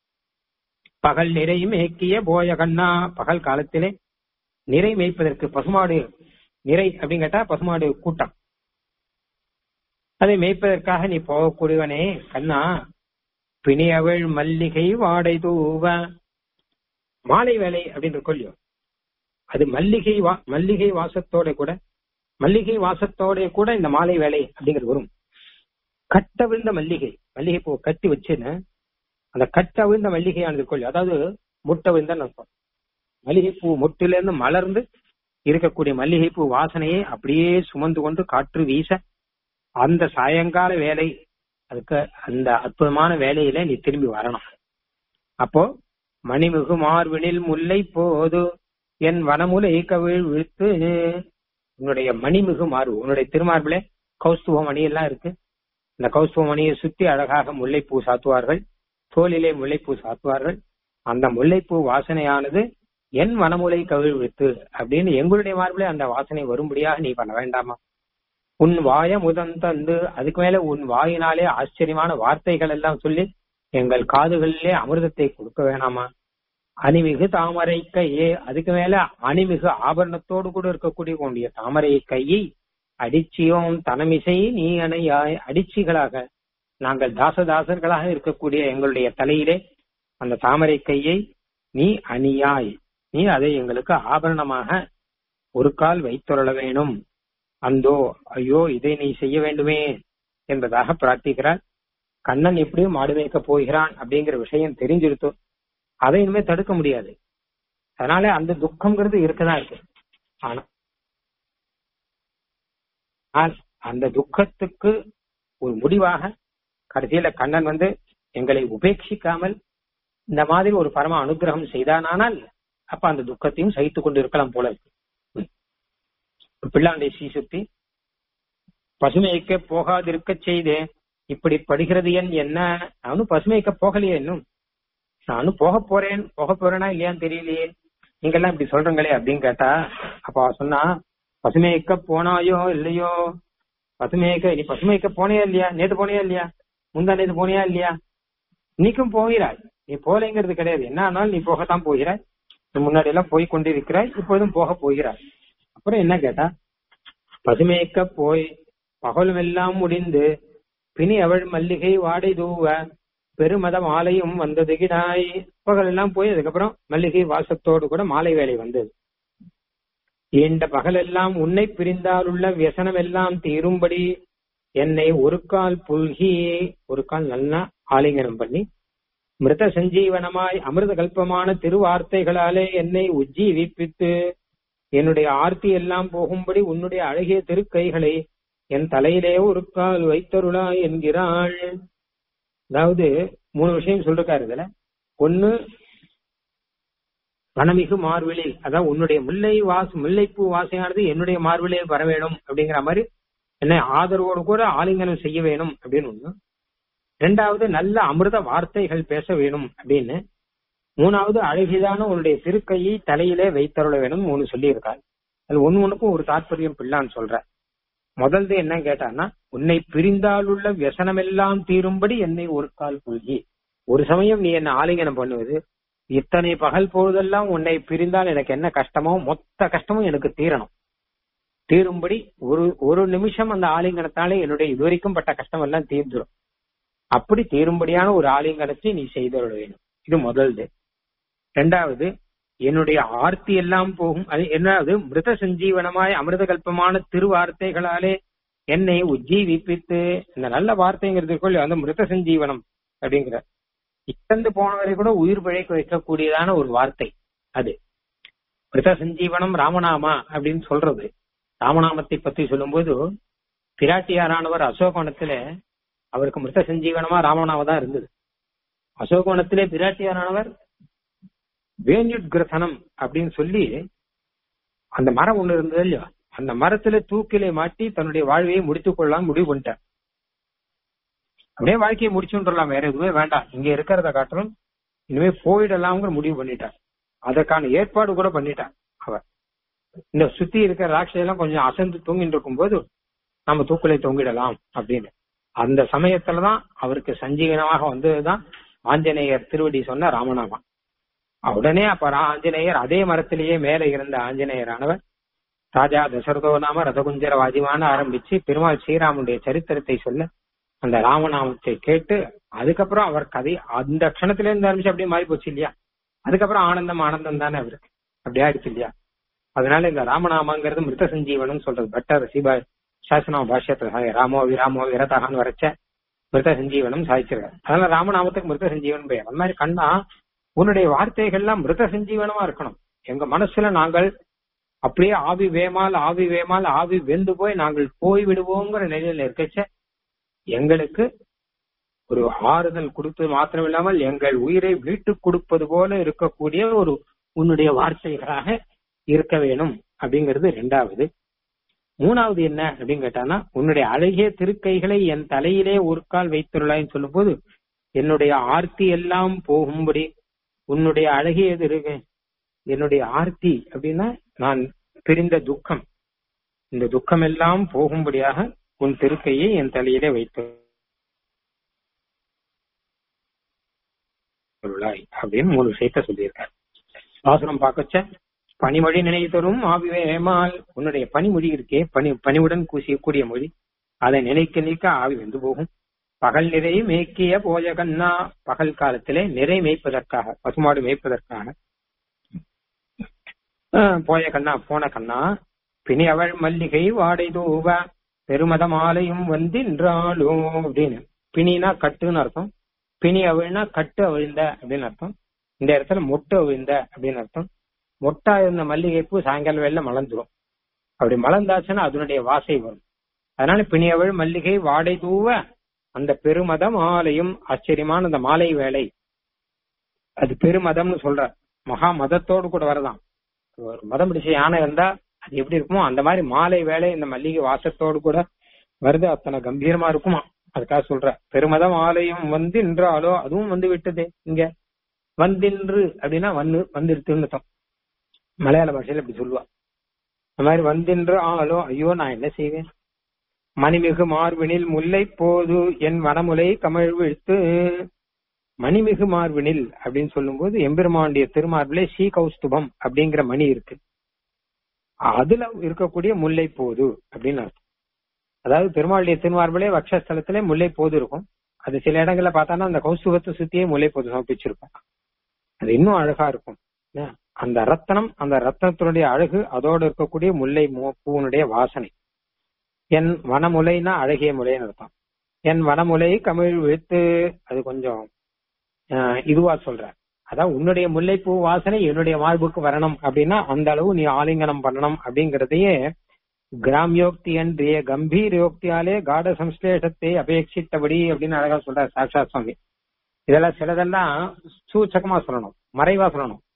பகல் நிறை மேய்க்கிய போய கண்ணா பகல் காலத்திலே நிறை மேய்ப்பதற்கு பசுமாடு நிறை அப்படின்னு கேட்டா பசுமாடு கூட்டம் அதை மேய்ப்பதற்காக நீ போகக்கூடியவனே கண்ணா பிணியவள் மல்லிகை வாடை தூவ மாலை வேலை அப்படின்னு கொள்ளியோ அது மல்லிகை வா மல்லிகை வாசத்தோட கூட மல்லிகை வாசத்தோட கூட இந்த மாலை வேலை அப்படிங்கிறது வரும் கட்ட விழுந்த மல்லிகை மல்லிகை பூ கட்டி வச்சுன்னு அந்த கட்ட விழுந்த மல்லிகையானது கொள்ளி அதாவது முட்டை விழுந்தன்னு அர்த்தம் மல்லிகை பூ முட்டில இருந்து மலர்ந்து இருக்கக்கூடிய மல்லிகை பூ வாசனையை அப்படியே சுமந்து கொண்டு காற்று வீச அந்த சாயங்கால வேலை அதுக்கு அந்த அற்புதமான வேலையில நீ திரும்பி வரணும் அப்போ மணிமிகு மார்பினில் முல்லை போது என் வனமுலை கவிழ் விழுத்து உன்னுடைய மணிமிகு மார்பு உன்னுடைய திருமார்பிலே கௌஸ்துவ மணி எல்லாம் இருக்கு இந்த கௌஸ்துவ மணியை சுத்தி அழகாக முல்லைப்பூ சாத்துவார்கள் தோலிலே முல்லைப்பூ சாத்துவார்கள் அந்த முல்லைப்பூ வாசனையானது என் வனமுலை கவிழ் வித்து அப்படின்னு எங்களுடைய மார்பிலே அந்த வாசனை வரும்படியாக நீ பண்ண வேண்டாமா உன் வாய முதன் தந்து அதுக்கு மேல உன் வாயினாலே ஆச்சரியமான வார்த்தைகள் எல்லாம் சொல்லி எங்கள் காதுகளிலே அமிர்தத்தை கொடுக்க வேணாமா அணிமிகு தாமரை கையே அதுக்கு மேல அணிமிகு ஆபரணத்தோடு கூட இருக்கக்கூடிய உன்னுடைய தாமரை கையை அடிச்சியோம் தனமிசை நீ அணையாய் அடிச்சிகளாக நாங்கள் தாசதாசர்களாக இருக்கக்கூடிய எங்களுடைய தலையிலே அந்த தாமரை கையை நீ அணியாய் நீ அதை எங்களுக்கு ஆபரணமாக ஒரு கால் வைத்துள்ள வேணும் அந்தோ ஐயோ இதை நீ செய்ய வேண்டுமே என்பதாக பிரார்த்திக்கிறார் கண்ணன் எப்படியும் மாடு மேய்க்க போகிறான் அப்படிங்கிற விஷயம் தெரிஞ்சிருத்தோ அதை இனிமே தடுக்க முடியாது அதனால அந்த துக்கம்ங்கிறது இருக்கதான் இருக்கு ஆனா ஆனால் அந்த துக்கத்துக்கு ஒரு முடிவாக கடைசியில கண்ணன் வந்து எங்களை உபேட்சிக்காமல் இந்த மாதிரி ஒரு பரம அனுகிரகம் செய்தானால் அப்ப அந்த துக்கத்தையும் சகித்துக் கொண்டு இருக்கலாம் போல இருக்கு பிள்ளாண்டை சீ சுத்தி பசுமைக்க போகாதிருக்க செய்தே இப்படி படுகிறது என் என்ன நானும் பசுமைக்க போகலையே இன்னும் நானும் போக போறேன் போக போறேனா இல்லையான்னு தெரியலையே நீங்க எல்லாம் இப்படி சொல்றீங்களே அப்படின்னு கேட்டா அப்ப அவ சொன்னா பசுமைக்க போனாயோ இல்லையோ பசுமைக்க நீ பசுமைக்க போனியா இல்லையா நேத்து போனியா இல்லையா முந்தா நேத்து போனியா இல்லையா இன்னைக்கும் போகிறாய் நீ போலைங்கிறது கிடையாது என்ன ஆனாலும் நீ போகத்தான் போகிறாய் நீ முன்னாடி எல்லாம் போய் கொண்டிருக்கிறாய் இப்பொழுதும் போக போகிறாய் அப்புறம் என்ன கேட்டா பசுமைக்க போய் பகலும் எல்லாம் முடிந்து பிணி அவள் மல்லிகை வாடை தூவ பெருமத மாலையும் வந்தது கிடாய் பகல் எல்லாம் போய் அதுக்கப்புறம் மல்லிகை வாசத்தோடு கூட மாலை வேலை வந்தது இந்த பகலெல்லாம் உன்னை பிரிந்தால் உள்ள வியசனம் எல்லாம் தீரும்படி என்னை ஒரு கால் புல்கி ஒரு கால் நல்லா ஆலிங்கனம் பண்ணி மிருத சஞ்சீவனமாய் அமிர்த கல்பமான திருவார்த்தைகளாலே என்னை உஜ்ஜீவிப்பித்து என்னுடைய ஆர்த்தி எல்லாம் போகும்படி உன்னுடைய அழகிய திருக்கைகளை என் தலையிலே ஒரு கால் வைத்தருளா என்கிறாள் அதாவது மூணு விஷயம் சொல்லிருக்காரு இதுல ஒண்ணு வனமிகு மார்பிளில் அதான் உன்னுடைய முல்லை வாச முல்லைப்பூ வாசையானது என்னுடைய மார்பிளில் வர வேணும் அப்படிங்கிற மாதிரி என்ன ஆதரவோடு கூட ஆலிங்கனம் செய்ய வேணும் அப்படின்னு ஒண்ணு ரெண்டாவது நல்ல அமிர்த வார்த்தைகள் பேச வேணும் அப்படின்னு மூணாவது அழகிதான உன்னுடைய திருக்கையை தலையிலே வைத்தருள வேணும் மூணு சொல்லியிருக்காரு அது ஒண்ணு ஒண்ணுக்கும் ஒரு தாற்பயம் பிள்ளான்னு சொல்ற முதல்து என்ன கேட்டான்னா உன்னை பிரிந்தால் உள்ள வியசனமெல்லாம் தீரும்படி என்னை ஒரு கால் கொள்கி ஒரு சமயம் நீ என்ன ஆலிங்கனம் பண்ணுவது இத்தனை பகல் பொழுதெல்லாம் உன்னை பிரிந்தால் எனக்கு என்ன கஷ்டமோ மொத்த கஷ்டமும் எனக்கு தீரணும் தீரும்படி ஒரு ஒரு நிமிஷம் அந்த ஆலிங்கனத்தாலே என்னுடைய இதுவரைக்கும் பட்ட கஷ்டம் எல்லாம் தீர்ந்துடும் அப்படி தீரும்படியான ஒரு ஆலிங்கனத்தை நீ செய்தருட வேணும் இது முதல்து ரெண்டாவது என்னுடைய ஆர்த்தி எல்லாம் போகும் அது என்னது மிருத சஞ்சீவனமாய் அமிர்த கல்பமான திருவார்த்தைகளாலே என்னை உஜ்ஜீவிப்பித்து இந்த நல்ல வார்த்தைங்கிறதுக்குள் அந்த மிருத சஞ்சீவனம் அப்படிங்கிற இறந்து போனவரை கூட உயிர் பிழைக்க வைக்கக்கூடியதான ஒரு வார்த்தை அது மிருத சஞ்சீவனம் ராமநாமா அப்படின்னு சொல்றது ராமநாமத்தை பத்தி சொல்லும்போது பிராட்டியாரானவர் அசோகவனத்துல அவருக்கு மிருத சஞ்சீவனமா ராமநாம தான் இருந்தது அசோகவனத்திலே பிராட்டியாரானவர் வேண்யுட்கிரசனம் அப்படின்னு சொல்லி அந்த மரம் ஒண்ணு இருந்தது இல்லையா அந்த மரத்துல தூக்கிலே மாட்டி தன்னுடைய வாழ்வையை முடித்துக் கொள்ளலாம் முடிவு பண்ணிட்டார் அப்படியே வாழ்க்கையை முடிச்சுன்றலாம் வேற எதுவுமே வேண்டாம் இங்க இருக்கிறத காட்டிலும் இனிமே போயிடலாம்ங்கிற முடிவு பண்ணிட்டார் அதற்கான ஏற்பாடு கூட பண்ணிட்டார் அவர் இந்த சுத்தி இருக்கிற ராட்சையெல்லாம் கொஞ்சம் அசந்து தூங்கிட்டு இருக்கும் போது நம்ம தூக்கிலே தொங்கிடலாம் அப்படின்னு அந்த சமயத்துலதான் அவருக்கு சஞ்சீவனமாக வந்ததுதான் ஆஞ்சநேயர் திருவடி சொன்ன ராமநாமம் உடனே அப்ப ஆஞ்சநேயர் அதே மரத்திலேயே மேல இருந்த ஆஞ்சநேயரானவர் ராஜா தசரதோ நாம ரதகுஞ்சர வாதிமான ஆரம்பிச்சு பெருமாள் ஸ்ரீராமனுடைய சரித்திரத்தை சொல்ல அந்த ராமநாமத்தை கேட்டு அதுக்கப்புறம் அவர் கதை அந்த க்ஷணத்துல இருந்து ஆரம்பிச்சு அப்படியே மாறி போச்சு இல்லையா அதுக்கப்புறம் ஆனந்தம் ஆனந்தம் தானே அவருக்கு அப்படி ஆயிடுச்சு இல்லையா அதனால இந்த ராமநாமாங்கிறது மிருத சஞ்சீவனம் சொல்றது பட்டர் சிபா சாசனா பாஷ்யத்துல ராமோ விராமோ விரதகான்னு வரைச்ச மிருத சஞ்சீவனம் சாதிச்சிருக்காரு அதனால ராமநாமத்துக்கு மிருத சஞ்சீவனம் பெயர் அந்த மாதிரி கண்ணா உன்னுடைய வார்த்தைகள்லாம் மிருத சஞ்சீவனமா இருக்கணும் எங்க மனசுல நாங்கள் அப்படியே ஆவி வேமால் ஆவி வேமால் ஆவி வெந்து போய் நாங்கள் போய் விடுவோங்கிற நிலையில இருக்கச்ச எங்களுக்கு ஒரு ஆறுதல் கொடுத்தது மாத்திரம் இல்லாமல் எங்கள் உயிரை வீட்டுக் கொடுப்பது போல இருக்கக்கூடிய ஒரு உன்னுடைய வார்த்தைகளாக இருக்க வேணும் அப்படிங்கிறது ரெண்டாவது மூணாவது என்ன அப்படின்னு கேட்டானா உன்னுடைய அழகிய திருக்கைகளை என் தலையிலே ஒரு கால் வைத்துள்ளாய்ன்னு சொல்லும் போது என்னுடைய ஆர்த்தி எல்லாம் போகும்படி உன்னுடைய அழகியது இருக்கு என்னுடைய ஆர்த்தி அப்படின்னா நான் பிரிந்த துக்கம் இந்த துக்கம் எல்லாம் போகும்படியாக உன் திருக்கையை என் தலையிலே வைத்து அப்படின்னு மூணு விஷயத்த சொல்லியிருக்காரு வாசனம் பார்க்கச்ச பனிமொழி நினைவு தரும் ஆவிவேமால் உன்னுடைய பனிமொழி இருக்கே பனி பனிவுடன் கூசியக்கூடிய மொழி அதை நினைக்க நிற்க ஆவி வந்து போகும் பகல் நிறை மேய்க்கிய போய கண்ணா பகல் காலத்திலே நிறை மேய்ப்பதற்காக பசுமாடு மேய்ப்பதற்காக போய கண்ணா போன கண்ணா பிணி அவள் மல்லிகை வாடை தூவ பெருமத மாலையும் வந்தின்றாளோ அப்படின்னு பிணினா கட்டுன்னு அர்த்தம் பிணி அவிழ்னா கட்டு அவிழ்ந்த அப்படின்னு அர்த்தம் இந்த இடத்துல மொட்டு அவிழ்ந்த அப்படின்னு அர்த்தம் மொட்டா இருந்த மல்லிகை பூ சாயங்காலம் வேலை மலர்ந்துரும் அப்படி மலர்ந்தாச்சுன்னா அதனுடைய வாசை வரும் அதனால பிணியவள் மல்லிகை வாடை தூவ அந்த பெருமத மாலையும் ஆச்சரியமான அந்த மாலை வேலை அது பெருமதம்னு சொல்ற மகா மதத்தோடு கூட வரதான் ஒரு மதம் பிடிச்ச யானை இருந்தா அது எப்படி இருக்குமோ அந்த மாதிரி மாலை வேலை இந்த மல்லிகை வாசத்தோடு கூட வருது அத்தனை கம்பீரமா இருக்குமா அதுக்காக சொல்ற பெருமதம் ஆலயம் வந்து நின்றாலோ அதுவும் வந்து விட்டது இங்க வந்தின்று அப்படின்னா வந்து வந்துருத்துன்னு மலையாள பாஷையில இப்படி சொல்லுவா அந்த மாதிரி வந்தின்று ஆளோ ஐயோ நான் என்ன செய்வேன் மணிமிகு மார்பினில் முல்லை போது என் வனமுலை கமழ் விழுத்து மணிமிகு மார்பினில் அப்படின்னு சொல்லும்போது எம்பெருமானுடைய திருமார்பிலே ஸ்ரீ கௌஸ்துபம் அப்படிங்கிற மணி இருக்கு அதுல இருக்கக்கூடிய முல்லை போது அப்படின்னு அர்த்தம் அதாவது பெருமாளுடைய திருமார்பிலே வக்ஷஸ்தலத்திலே முல்லை போது இருக்கும் அது சில இடங்கள்ல பார்த்தானா அந்த கௌஸ்துபத்தை சுத்தியே முல்லை போது சமர்ப்பிச்சிருக்கும் அது இன்னும் அழகா இருக்கும் அந்த ரத்தனம் அந்த ரத்தனத்தினுடைய அழகு அதோடு இருக்கக்கூடிய முல்லை பூனுடைய வாசனை என் வனமுலைனா அழகிய முலைன்னு அர்த்தம் என் வனமுலை கமிழ் விழுத்து அது கொஞ்சம் இதுவா சொல்ற அதான் உன்னுடைய முல்லைப்பூ வாசனை என்னுடைய மார்புக்கு வரணும் அப்படின்னா அந்த அளவு நீ ஆலிங்கனம் பண்ணணும் அப்படிங்கறதையே கிராம்யோக்தி என்றே கம்பீர் யோக்தியாலே காட சம்ஸ்லேஷத்தை அபேட்சித்தபடி அப்படின்னு அழகா சொல்றார் சாட்சா சுவாமி இதெல்லாம் சிலதெல்லாம் சூச்சகமா சொல்லணும் மறைவா சொல்லணும்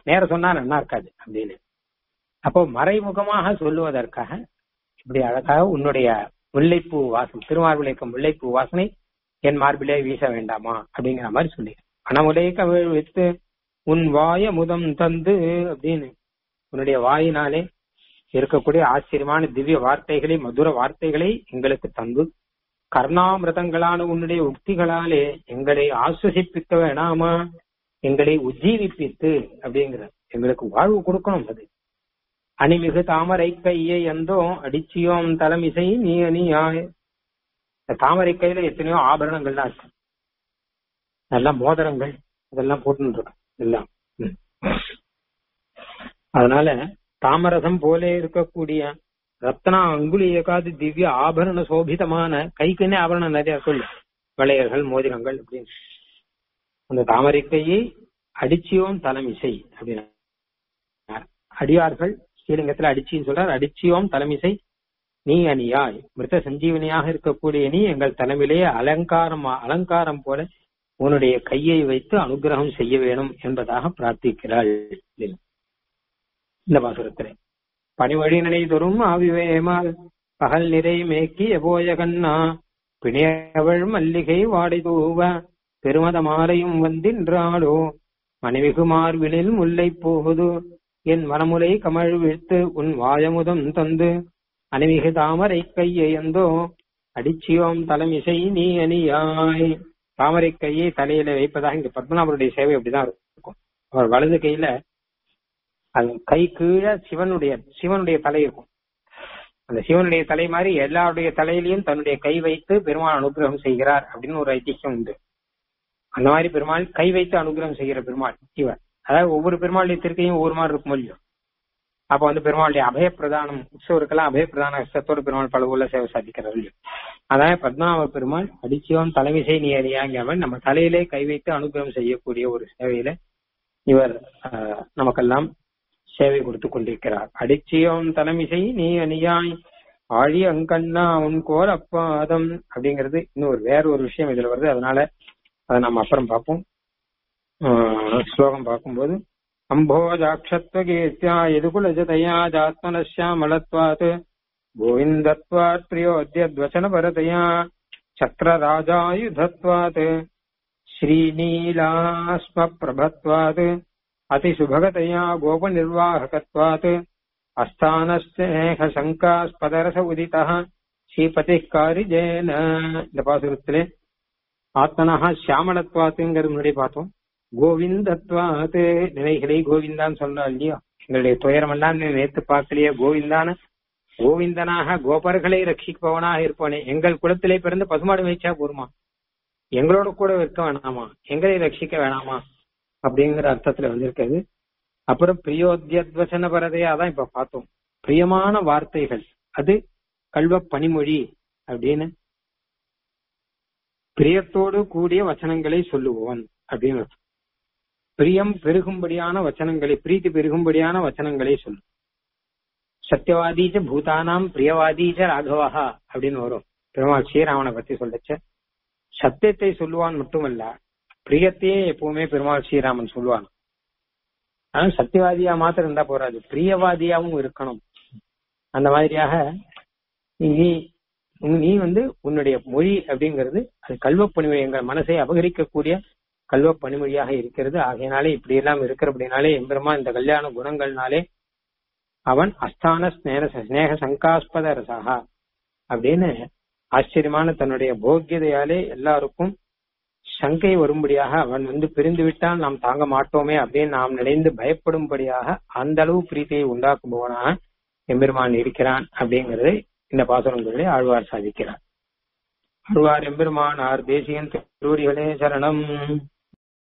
நேர சொன்னா நல்லா இருக்காது அப்படின்னு அப்போ மறைமுகமாக சொல்லுவதற்காக இப்படி அழகாக உன்னுடைய முல்லைப்பூ வாசம் திருமார்பிளைக்கும் முல்லைப்பூ வாசனை என் மார்பிலே வீச வேண்டாமா அப்படிங்கிற மாதிரி சொல்லி மனமுலை கவிழ் வித்து உன் வாய முதம் தந்து அப்படின்னு உன்னுடைய வாயினாலே இருக்கக்கூடிய ஆச்சரியமான திவ்ய வார்த்தைகளை மதுர வார்த்தைகளை எங்களுக்கு தந்து கர்ணாமிரதங்களான உன்னுடைய உக்திகளாலே எங்களை ஆஸ்வசிப்பிக்க வேணாமா எங்களை உஜ்ஜீவிப்பித்து அப்படிங்கிற எங்களுக்கு வாழ்வு கொடுக்கணும் அது அணிமிகு தாமரை கையை எந்தோ அடிச்சியோம் தலைமிசை நீ அணியாய் இந்த தாமரை கையில எத்தனையோ ஆபரணங்கள்லாம் இருக்கு அதெல்லாம் மோதிரங்கள் அதெல்லாம் போட்டு எல்லாம் ம். அதனால தாமரசம் போல இருக்கக்கூடிய ரத்னா அங்குலி ஏகாது திவ்ய ஆபரண சோபிதமான கைக்குன்னே ஆபரணம் நிறைய சொல்லு வளையல்கள் மோதிரங்கள் அப்படின்னு அந்த தாமரை கையை அடிச்சியோம் தலைமிசை அப்படின்னு அடியார்கள் ஸ்ரீலிங்கத்துல அடிச்சின்னு சொல்றார் அடிச்சியோம் தலைமிசை நீ அணியாய் மிருத சஞ்சீவனியாக இருக்கக்கூடிய நீ எங்கள் தலைமையிலேயே அலங்காரம் அலங்காரம் போல உன்னுடைய கையை வைத்து அனுகிரகம் செய்ய வேணும் என்பதாக பிரார்த்திக்கிறாள் இந்த பாசுரத்திலே பணிவழி நினைதொரும் ஆவிவேமால் பகல் நிறை மேக்கி எபோய கண்ணா பிணையவள் மல்லிகை வாடை தூவ பெருமத மாலையும் வந்தின்றாளோ மனைவிகு மார்பினில் முல்லை போகுது என் மனமுலை கமழ் விழ்த்து உன் வாயமுதம் தந்து அணிமிகு தாமரை கையை எந்தோ அடிச்சியோம் தலைமிசை நீ அணியாய் தாமரை கையை தலையில வைப்பதாக இங்க பத்மநாபருடைய சேவை அப்படிதான் இருக்கும் அவர் வலது கையில அது கை கீழே சிவனுடைய சிவனுடைய தலை இருக்கும் அந்த சிவனுடைய தலை மாதிரி எல்லாருடைய தலையிலையும் தன்னுடைய கை வைத்து பெருமாள் அனுகிரகம் செய்கிறார் அப்படின்னு ஒரு ஐதிஹ்யம் உண்டு அந்த மாதிரி பெருமாள் கை வைத்து அனுகிரகம் செய்கிற பெருமாள் இவர் அதாவது ஒவ்வொரு பெருமாளுடைய திருக்கையும் ஒவ்வொரு மாதிரி இருக்கும் இல்லையோ அப்ப வந்து பெருமாளுடைய அபயப்பிரதானம் உற்சவருக்கெல்லாம் அபயப்பிரதான ஹஸ்தத்தோடு பெருமாள் பல ஊர்ல சேவை சாதிக்கிறார் இல்லையோ அதாவது பத்மநாப பெருமாள் அடிச்சியோன் தலைமிசை நீ அறியாங்காமல் நம்ம தலையிலே கை வைத்து அனுகிரகம் செய்யக்கூடிய ஒரு சேவையில இவர் ஆஹ், நமக்கெல்லாம் சேவை கொடுத்து கொண்டிருக்கிறார் அடிச்சியோன் தலைமிசை நீ அணியாய் ஆழி அங்கண்ணா உன் கோர் அப்பாதம் அப்படிங்கிறது இன்னும் ஒரு வேற ஒரு விஷயம் இதுல வருது அதனால அதை நம்ம அப்புறம் பார்ப்போம் ஆஹ், ஸ்லோகம் பார்க்கும்போது அம்போஜாட்சத்வகீர்த்தியா எதுகுலஜதயா ஜாத்மனஸ்யாமலத்வாத் கோவிந்தத்வாத் பிரியோத்யத்வச்சனபரதயா சக்கரராஜாயுதத்வாத் श्रीनीलास्मप्रभत्वात् अतिसुभगतया गोपनिर्वाहकत्वात् அஸ்தானஸ்நேகசங்காஸ்பதரச உதிதः ஸ்ரீபதிः காரிஜேன இந்த பாசுரத்திலே ஆத்மனஹா சியாமலத்வாத்துங்கிறது முன்னாடி பார்த்தோம் கோவிந்தத்வாத்து நிலைகளை கோவிந்தான்னு சொல்றோம் இல்லையோ எங்களுடைய துயரமெல்லாம் நீ நேத்து பார்க்கலையே கோவிந்தான கோவிந்தனாக கோபர்களை ரட்சிப்பவனாக இருப்பானே எங்கள் குலத்திலே பிறந்து பசுமாடு மேய்ச்சா போருமா எங்களோட கூட இருக்க வேணாமா எங்களை ரட்சிக்க வேணாமா அப்படிங்கிற அர்த்தத்துல வந்திருக்கிறது அப்புறம் பிரியோத்யத்வசன பரதையா தான் இப்ப பார்த்தோம் பிரியமான வார்த்தைகள் அது கல்வ பனிமொழி அப்படின்னு பிரியத்தோடு கூடிய வச்சனங்களை சொல்லுவோன் அப்படின்னு அர்த்தம். பிரியம் பெருகும்படியான வச்சனங்களை பிரீத்தி பெருகும்படியான வச்சனங்களை சொல்லு சத்தியவாதீச்ச பூதானாம் பிரியவாதீச்ச ராகவஹா அப்படின்னு வரும் பெருமாள் ஸ்ரீராமனை பத்தி சொல்லச்ச சத்தியத்தை சொல்லுவான் மட்டுமல்ல பிரியத்தையே எப்பவுமே பெருமாள் ஸ்ரீராமன் சொல்லுவான் ஆனா சத்தியவாதியா மாத்திரம் இருந்தா போறாது பிரியவாதியாவும் இருக்கணும் அந்த மாதிரியாக நீ நீ வந்து உன்னுடைய மொழி அப்படிங்கிறது அது கல்வ பணிமொழி எங்கள் மனசை அபகரிக்கக்கூடிய கல்வ பணிமொழியாக இருக்கிறது ஆகையினாலே இப்படி எல்லாம் இருக்கிற அப்படின்னாலே எம்பெருமா இந்த கல்யாண குணங்கள்னாலே அவன் அஸ்தான ஸ்நேக ஸ்நேக சங்காஸ்பத ரசகா அப்படின்னு ஆச்சரியமான தன்னுடைய போக்கியதையாலே எல்லாருக்கும் சங்கை வரும்படியாக அவன் வந்து பிரிந்து விட்டால் நாம் தாங்க மாட்டோமே அப்படின்னு நாம் நினைந்து பயப்படும்படியாக அந்த அளவு பிரீத்தியை உண்டாக்குபவனாக எம்பெருமான் இருக்கிறான் அப்படிங்கறதை இந்த பாசுரங்களிலே ஆழ்வார் சாதிக்கிறார் ஆழ்வார் எம்பெருமானார் தேசியன் திருவடிகளே சரணம்